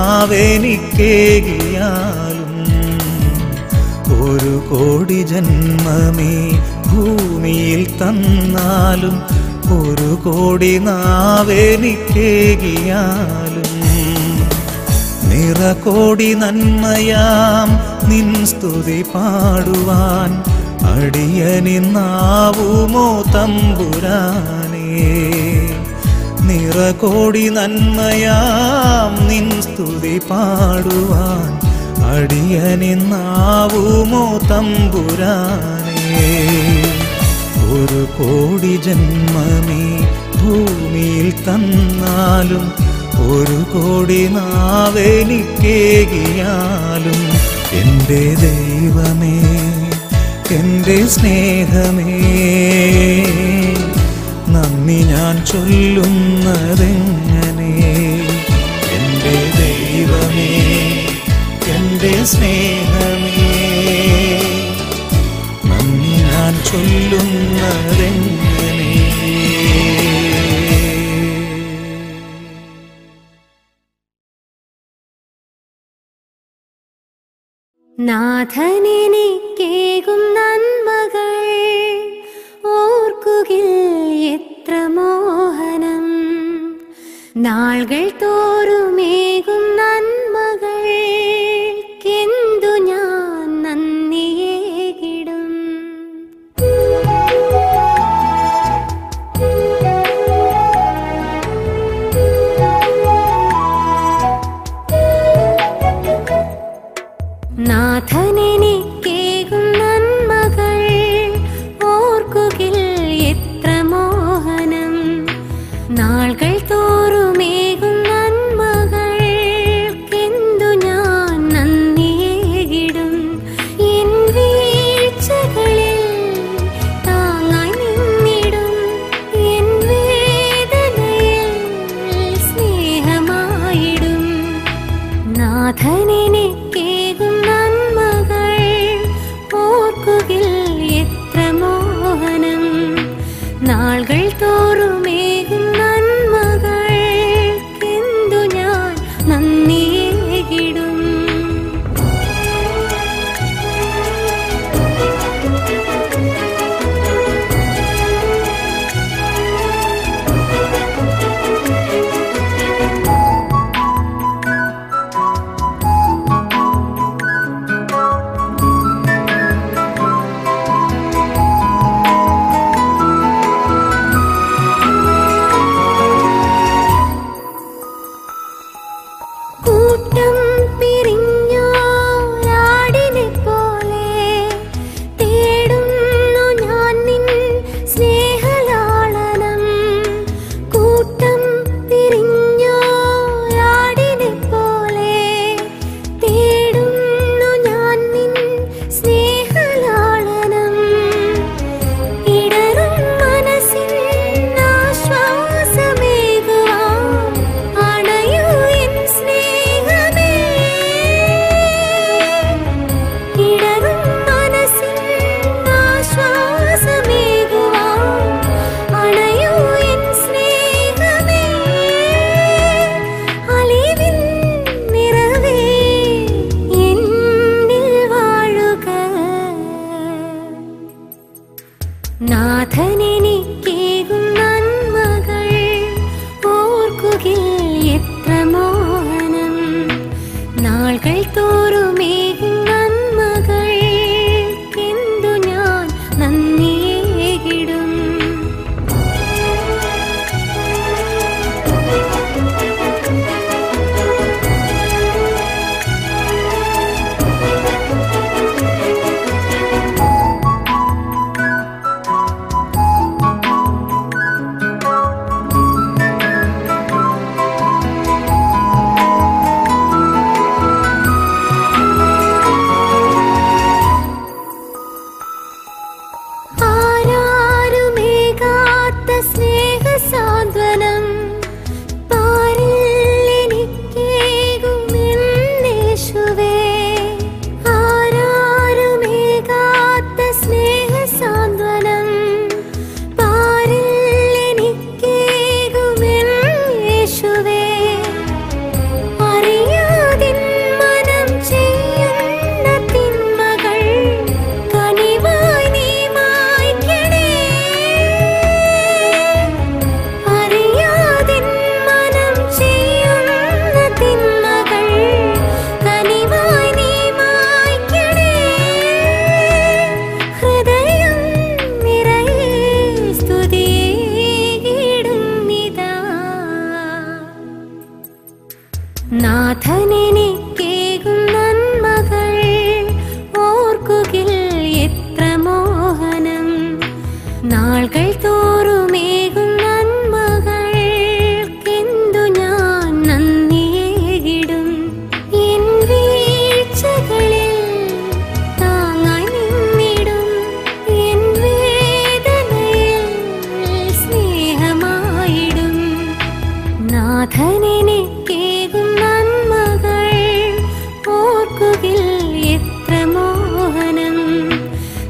നാവെനിക്കേകിയാലും ഒരു കോടി ജന്മമേ ഭൂമിയിൽ തന്നാലും ഒരു കോടി നാവെനിക്കേകിയാലും നിറകോടി നന്മയാം നിൻ സ്തുതി പാടുവാൻ അടിയനിന്നാവുമോ തമ്പുരാനേ നിറകോടി നന്മയാം നിൻ സ്തുതി പാടുവാൻ അടിയനിന്നാവുമോ തമ്പുരാനേ ഒരു കോടി ജന്മമേ ഭൂമിയിൽ തന്നാലും ഒരു കോടി നാവെനിക്കേകിയാലും എൻ്റെ ദൈവമേ എൻ്റെ സ്നേഹമേ നന്ദി ഞാൻ ചൊല്ലുന്നതെങ്ങനെ എൻ്റെ ദൈവമേ എൻ്റെ സ്നേഹമേ നന്ദി ഞാൻ ചൊല്ലുന്നതെങ്ങനെ നാഥനെനിക്കേകും നന്മകൾ ഓർക്കുകിൽ എത്ര മോഹനം നാൾകൾ തോറുമേകും നന്മകൾ എന്തു ഞാൻ നന്ദിയേകിടും നാഥനെനിക്കേകും നന്മകൾ ഓർക്കുകിൽ എത്ര മോഹനം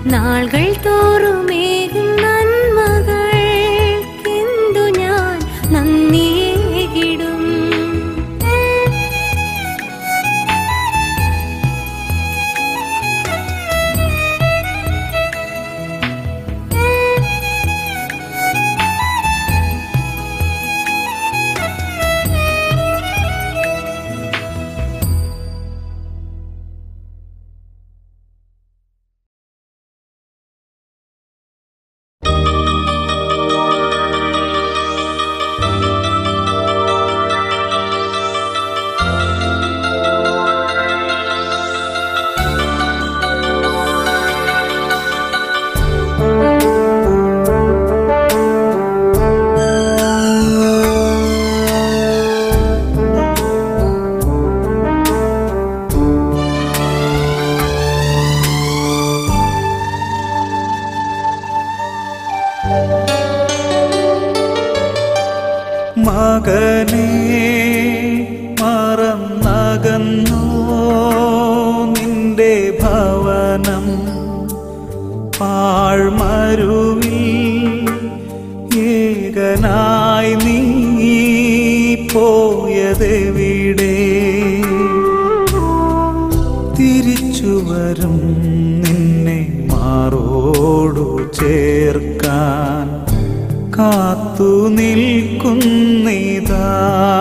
നാളുകൾ തോറുമേകും നന്മകൾക്കെന്തു ഞാൻ നന്ദിയേകിടും മകനെ മറന്നകന്നോ നിന്റെ ഭവനം പാഴ്മരുവിൽ ഏകനായി നീ പോയതെവിടെ തിരിച്ചു വരും നിന്നെ മാറോടു ചേർക്കാൻ കാത്തു നിൽക്കുന്നിതാ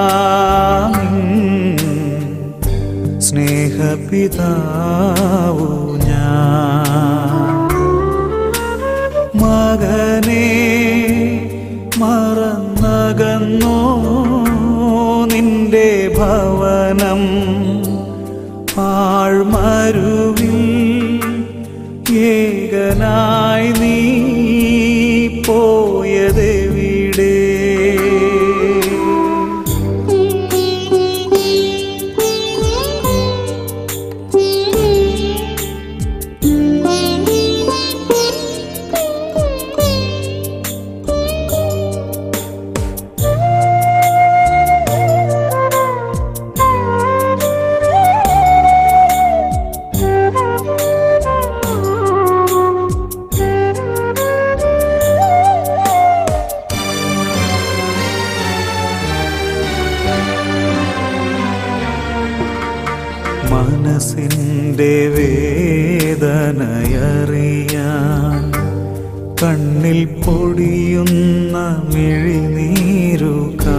സ്നേഹപിതാവു ഞാൻ മകനെ മറന്നകന്നോ നിന്റെ ഭവനം പാഴ്മരുവിൽ ഏകനായി നീ പോയതെവിടെ മനസ്സിൻ്റെ വേദനയറിയാൻ കണ്ണിൽ പൊടിയുന്ന മിഴിനീരു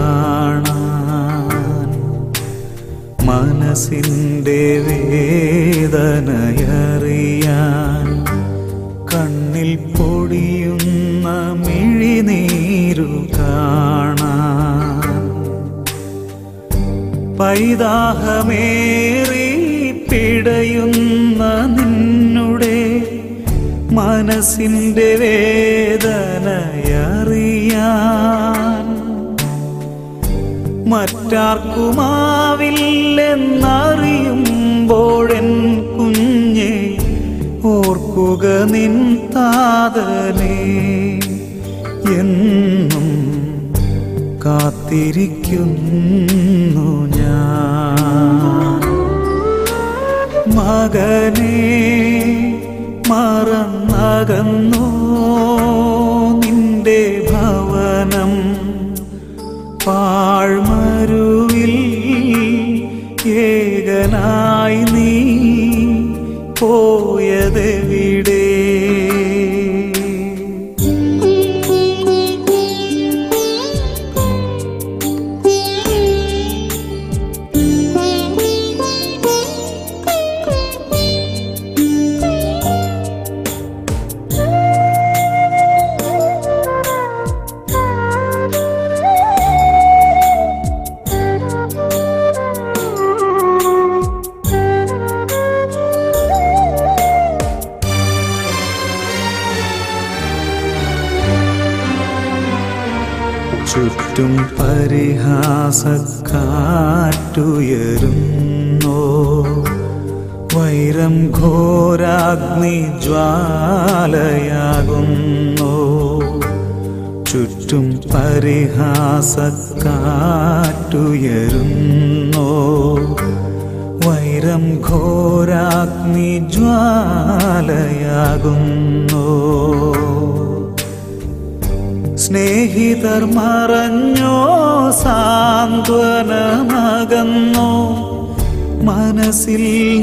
കാണാൻ മനസ്സിൻ്റെ വേദനയറിയാൻ കണ്ണിൽ പൊടിയുന്ന മിഴിനീരു കാണാൻ പൈതാഹമേറി പിടയുന്ന നിന്നുടെ മനസ്സിൻ്റെ വേദനയറിയാൻ മറ്റാർക്കുമാവില്ലെന്നറിയുമ്പോഴെൻ കുഞ്ഞെ ഓർക്കുക നിൻ താതനെ എന്നും കാത്തിരിക്കുന്നു ഞാൻ മകനെ മറന്നകന്നോ നിന്റെ ഭവനം പാഴ്മരുവിൽ ഏകനായി നീ പോയതെവിടെ ചുറ്റും പരിഹാസക്കാറ്റുയരുന്നോ വൈരം ഘോരാഗ്നി ജ്വാലയാകുന്നു ചുറ്റും പരിഹാസക്കാറ്റുയരുന്നോ വൈരം നേരം ഘോരാഗ്നി ജ്വാലയാകുന്നു സ്നേഹിതർ മറഞ്ഞോ സാന്ത്വനമകന്നോ മനസ്സിൽ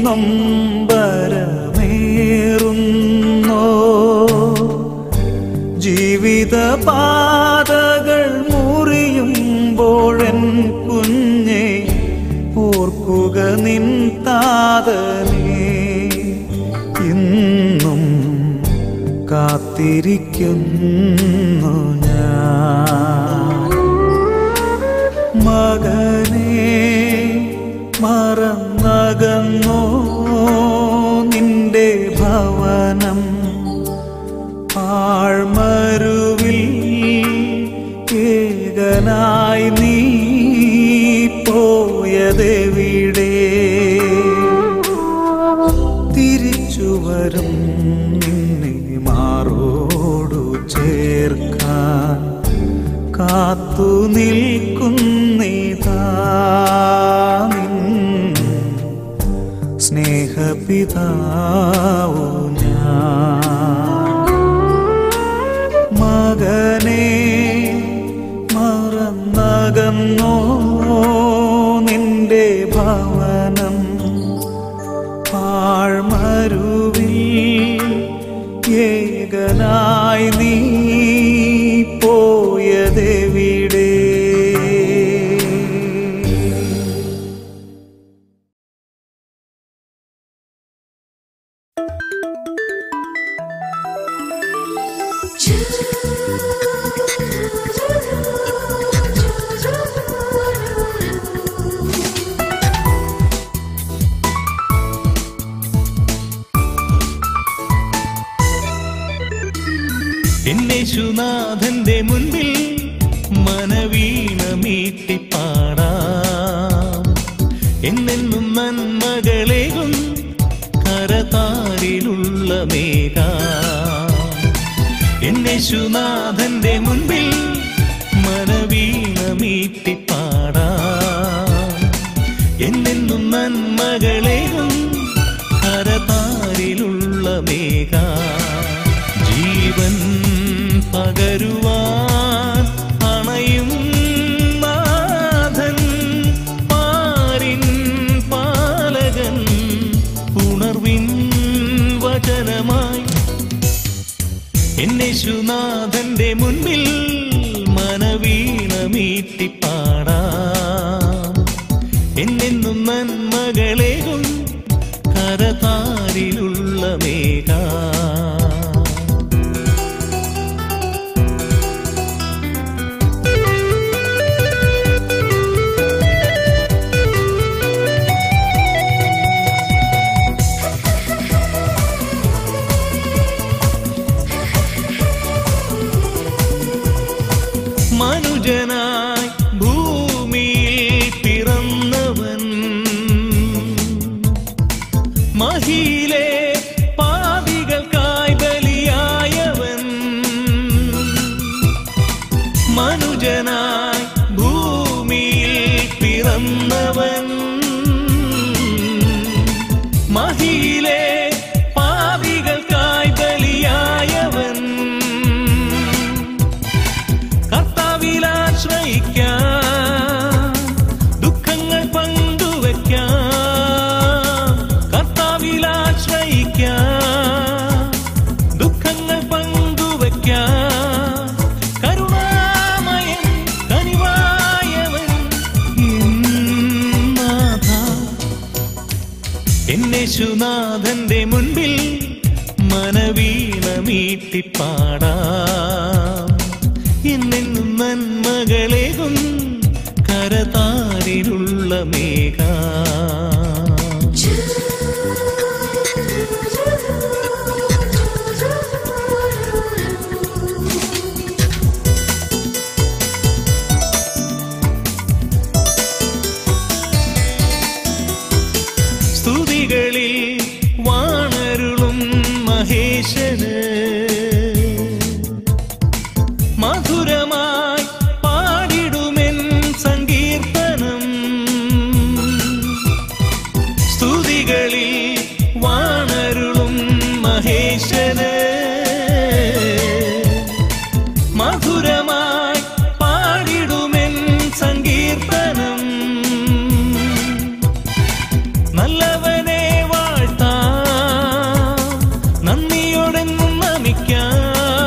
നൊമ്പരമേറുന്നോ ജീവിത പാതകൾ മുറിയുമ്പോഴൻ കുഞ്ഞെ ഓർക്കുക നിൻ താതനെ ഇന്നും കാത്തിരിക്കുന്നു ഞാൻ മകനെ മറന്നകന്നോ നിന്റെ ഭവനം ആഴ്മരുവിൽ ഏകനായി നീ പോയതെവിടെ തിരിച്ചു വരും നിന്നെ മാറോടു ചേർക്കാൻ കാത്തു നിൽക്കുന്നിതാ നിൻ സ്നേഹപിതാവു ഞാൻ മകനെ മറന്നകന്നോ നിന്റെ ഭവനം ആഴ്മരുവിൽ ഏകനായി നീ പോയതെവിടെ എന്നേശുനാഥന്റെ മുൻപിൽ മനവീണ മീട്ടി പാടാം എന്നെന്നും നന്മകളേകും കരതാരിലുള്ള മേഘ എന്നേശുനാഥന്റെ മുൻപിൽ മനവീണ മീട്ടി പാടാം എന്നെന്നും നന്മകളേകും കരതാരിലുള്ള മേഘ ജീവൻ പകരുവാൻ അണയും നാഥൻ പാരിൻ പാലകൻ ഉണർവിൻ വചനമായി എന്നേശുനാഥന്റെ മുൻപിൽ മനവീണ മീട്ടി പാടാം എന്നെന്നും നന്മകളേകും കരതാരിലുള്ള മേഘ മനുജനായി ഭൂമിയിൽ പിറന്നവൻ മഹിയിലെ പാപികൾക്കായി ബലിയായവൻ മനുജനായി ഭൂമിയിൽ പിറന്നവൻ മഹിയിലെ പാപികൾക്കായി ബലിയായവൻ കർത്താവിൽ ആശ്രയിക്കാം ദുഃഖങ്ങൾ പങ്കുവയ്ക്കാം കർത്താവിൽ ആശ്രയിക്കാം ദുഃഖങ്ങൾ പങ്കുവയ്ക്കാം കരുണാമയൻ കനിവായവൻ നാഥ എന്നേശുനാഥന്റെ മുൻപിൽ മനവീണ മീട്ടിപ്പാടാം എന്നെന്നും നന്മകളേകും കരതാരിലുള്ള മേഘ സ്തുതികളിൽ വാണരുളും മഹേശന് മധുരമായി പാടിടുമെൻ സങ്കീർത്തനം സ്തുതി മഹേശന് മധുരമായി പാടിടുമെൻ സങ്കീർത്തനം നല്ലവനെ വാഴ്ത്താം നന്ദിയോടെന്നും നമിക്കാം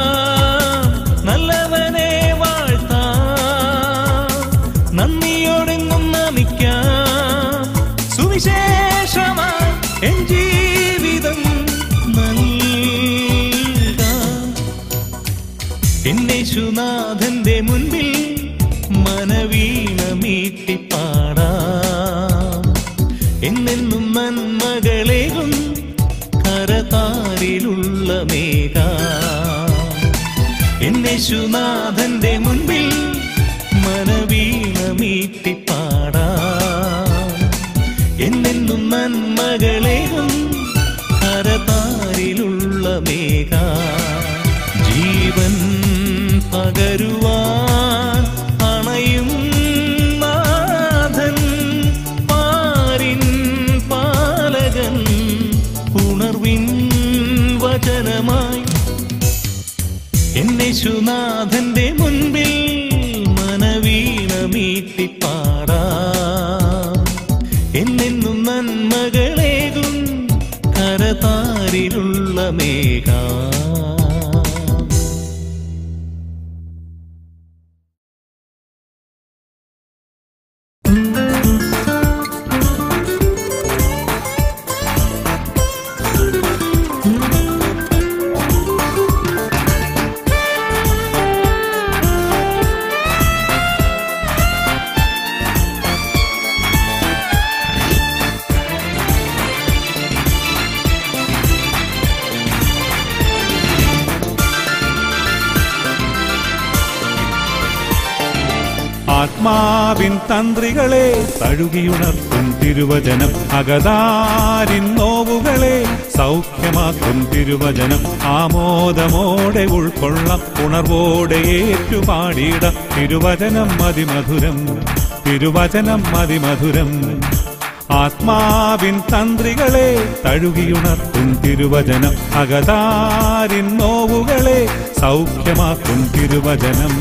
നല്ലവനെ വാഴ്ത്താം നന്ദിയോടെന്നും നമിക്കാം സുവിശേഷമായി എൻ ജീവിതം നൽകാം എന്നേശുനാഥന്റെ മുൻപിൽ മനവീണ മീട്ടിപ്പാടാം എന്നെന്നും നന്മകളേകും കരതാരിലുള്ള മേഘ എന്നേശുനാഥന്റെ മുൻപിൽ മനവീണ മീട്ടിപ്പാടാം എന്നെന്നും നന്മകളേകും കരതാരിലുള്ള മേഘ ജീവൻ പകരുവാൻ അണയും നാഥൻ പാരിൻ പാലകൻ ഉണർവിൻ വചനമായി എന്നേശുനാഥന്റെ മുൻപിൽ മനവീണ മീട്ടിപ്പാടാം എന്നെന്നും നന്മകളേകും കരതാരിലുള്ള മേഘ ആത്മാവിൻ തന്ത്രികളെ തഴുകിയുണർത്തും തിരുവചനം അകതാരിൻ നോവുകളെ സൗഖ്യമാക്കും തിരുവചനം ആമോദമോടെ ഉൾക്കൊള്ളാം ഉണർവോടെ ഏറ്റുപാടിയിട തിരുവചനം അതിമധുരം തിരുവചനം അതിമധുരം ആത്മാവിൻ തന്ത്രികളെ തഴുകിയുണർത്തും തിരുവചനം അകതാരിൻ നോവുകളെ സൗഖ്യമാക്കും തിരുവചനം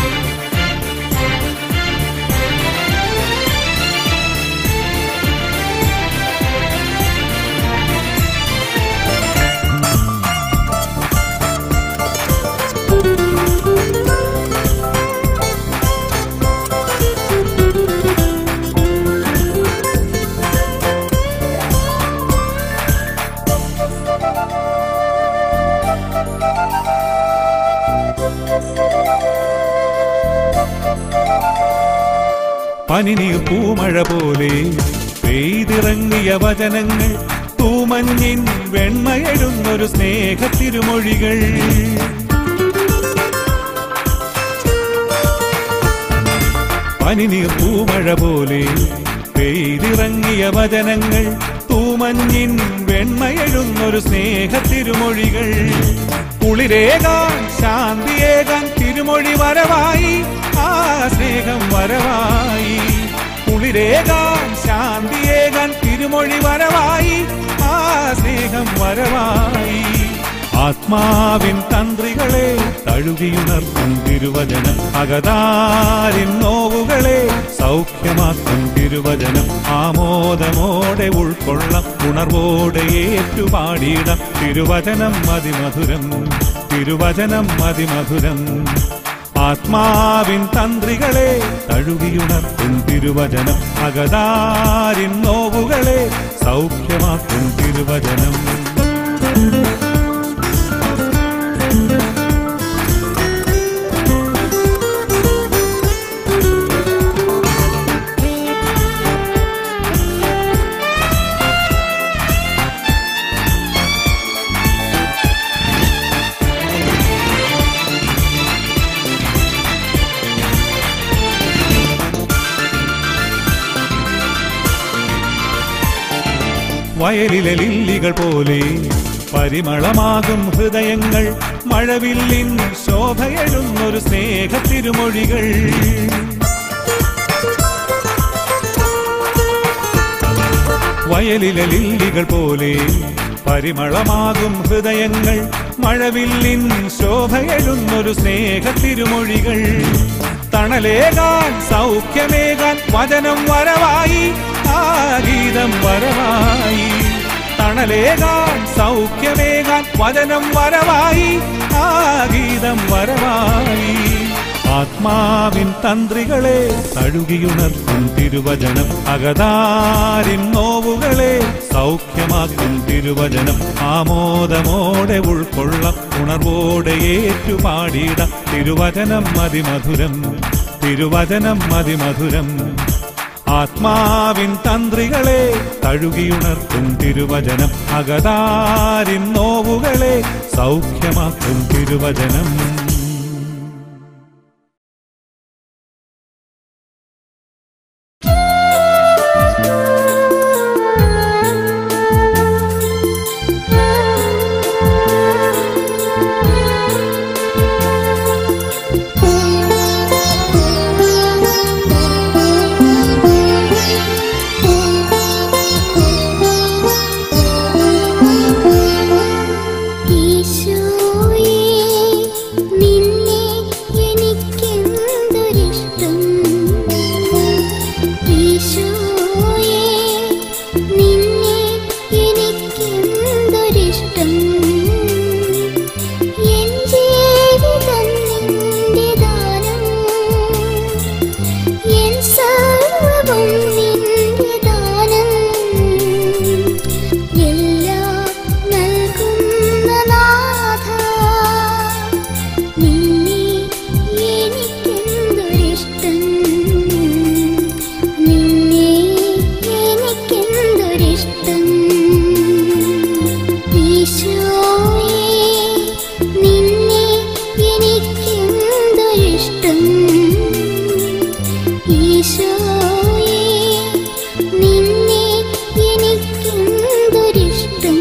പനിനീർ പൂമഴ പോലെ പെയ്തിറങ്ങിയ വചനങ്ങൾ തൂമഞ്ഞിൻ വെണ്മയെഴുന്നൊരു സ്നേഹത്തിരുമൊഴികൾ പനിനീർ പൂമഴ പോലെ പെയ്തിറങ്ങിയ വചനങ്ങൾ തൂമഞ്ഞിൻ വെണ്മയെഴുന്നൊരു സ്നേഹത്തിരുമൊഴികൾ കുളിരേകാൻ ശാന്തിയേകാൻ തിരുമൊഴി വരവായി ആ സ്നേഹം വരവായി കുളിരേകാൻ ശാന്തിയേകാൻ തിരുമൊഴി വരവായി ആ സ്നേഹം വരവായി ആത്മാവിൻ തന്ത്രികളെ തഴുകിയുണർത്തും തിരുവചനം അകതാരിൻ നോവുകളെ സൗഖ്യമാക്കും തിരുവചനം ആമോദമോടെ ഉൾക്കൊള്ളാം ഉണർവോടെ ഏറ്റുപാടിയിടം തിരുവചനം അതിമധുരം തിരുവചനം അതിമധുരം ആത്മാവിൻ തന്ത്രികളെ തഴുകിയുണർത്തും തിരുവചനം അകതാരിൻ നോവുകളെ സൗഖ്യമാക്കും തിരുവചനം വയലിലെ ലില്ലികൾ പോലെ പരിമളമാകും ഹൃദയങ്ങൾ മഴവില്ലിൻ ശോഭയെഴുന്നൊരു സ്നേഹത്തിരുമൊഴികൾ വയലിലെ ലില്ലികൾ പോലെ പരിമളമാകും ഹൃദയങ്ങൾ മഴവില്ലിൻ ശോഭയെഴുന്നൊരു സ്നേഹത്തിരുമൊഴികൾ തണലേകാൻ സൗഖ്യമേകാൻ വചനം വരവായി ആ ഗീതം വരവായി തണലേകാൻ സൗഖ്യമേകാൻ വചനം വരവായി ആ ഗീതം വരവായി ആത്മാവിൻ തന്ത്രികളെ തഴുകിയുണർത്തും തിരുവചനം അകതാരിൻ നോവുകളെ സൗഖ്യമാക്കും തിരുവചനം ആമോദമോടെ ഉൾക്കൊള്ളം ഉണർവോടെ ഏറ്റുപാടിയിടം തിരുവചനം മതിമധുരം തിരുവചനം മതിമധുരം ആത്മാവിൻ തന്ത്രികളെ തഴുകിയുണർത്തും തിരുവചനം അകതാരിൻ നോവുകളെ സൗഖ്യമാക്കും തിരുവചനം ഈശോയേ നിന്നെ എനിക്കെന്തൊരിഷ്ടം ഈശോയേ നിന്നെ എനിക്കെന്തൊരിഷ്ടം എൻ ജീവിതം നിന്റെ ദാനം എൻ സർവ്വവും നിന്റെ ദാനം എല്ലാം നൽകുന്ന നാഥ നിന്നെ എനിക്കെന്തൊരിഷ്ടം നിന്നെ എനിക്കെന്തൊരിഷ്ടം ഈശോയേ നിന്നെ എനിക്കെന്തൊരിഷ്ടം ഈശോയേ നിന്നെ എനിക്കെന്തൊരിഷ്ടം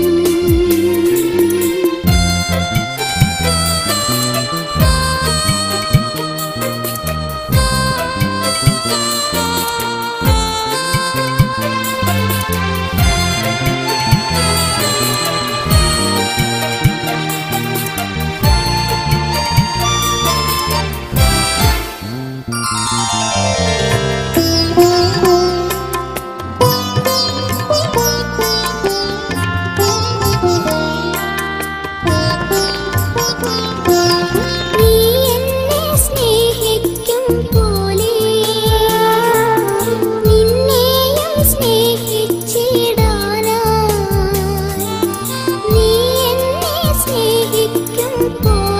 നീ എന്നെ സ്നേഹിക്കും പോലെ നിന്നെയും സ്നേഹിച്ചിടാനായി നീ എന്നെ സ്നേഹിക്കും പോലെ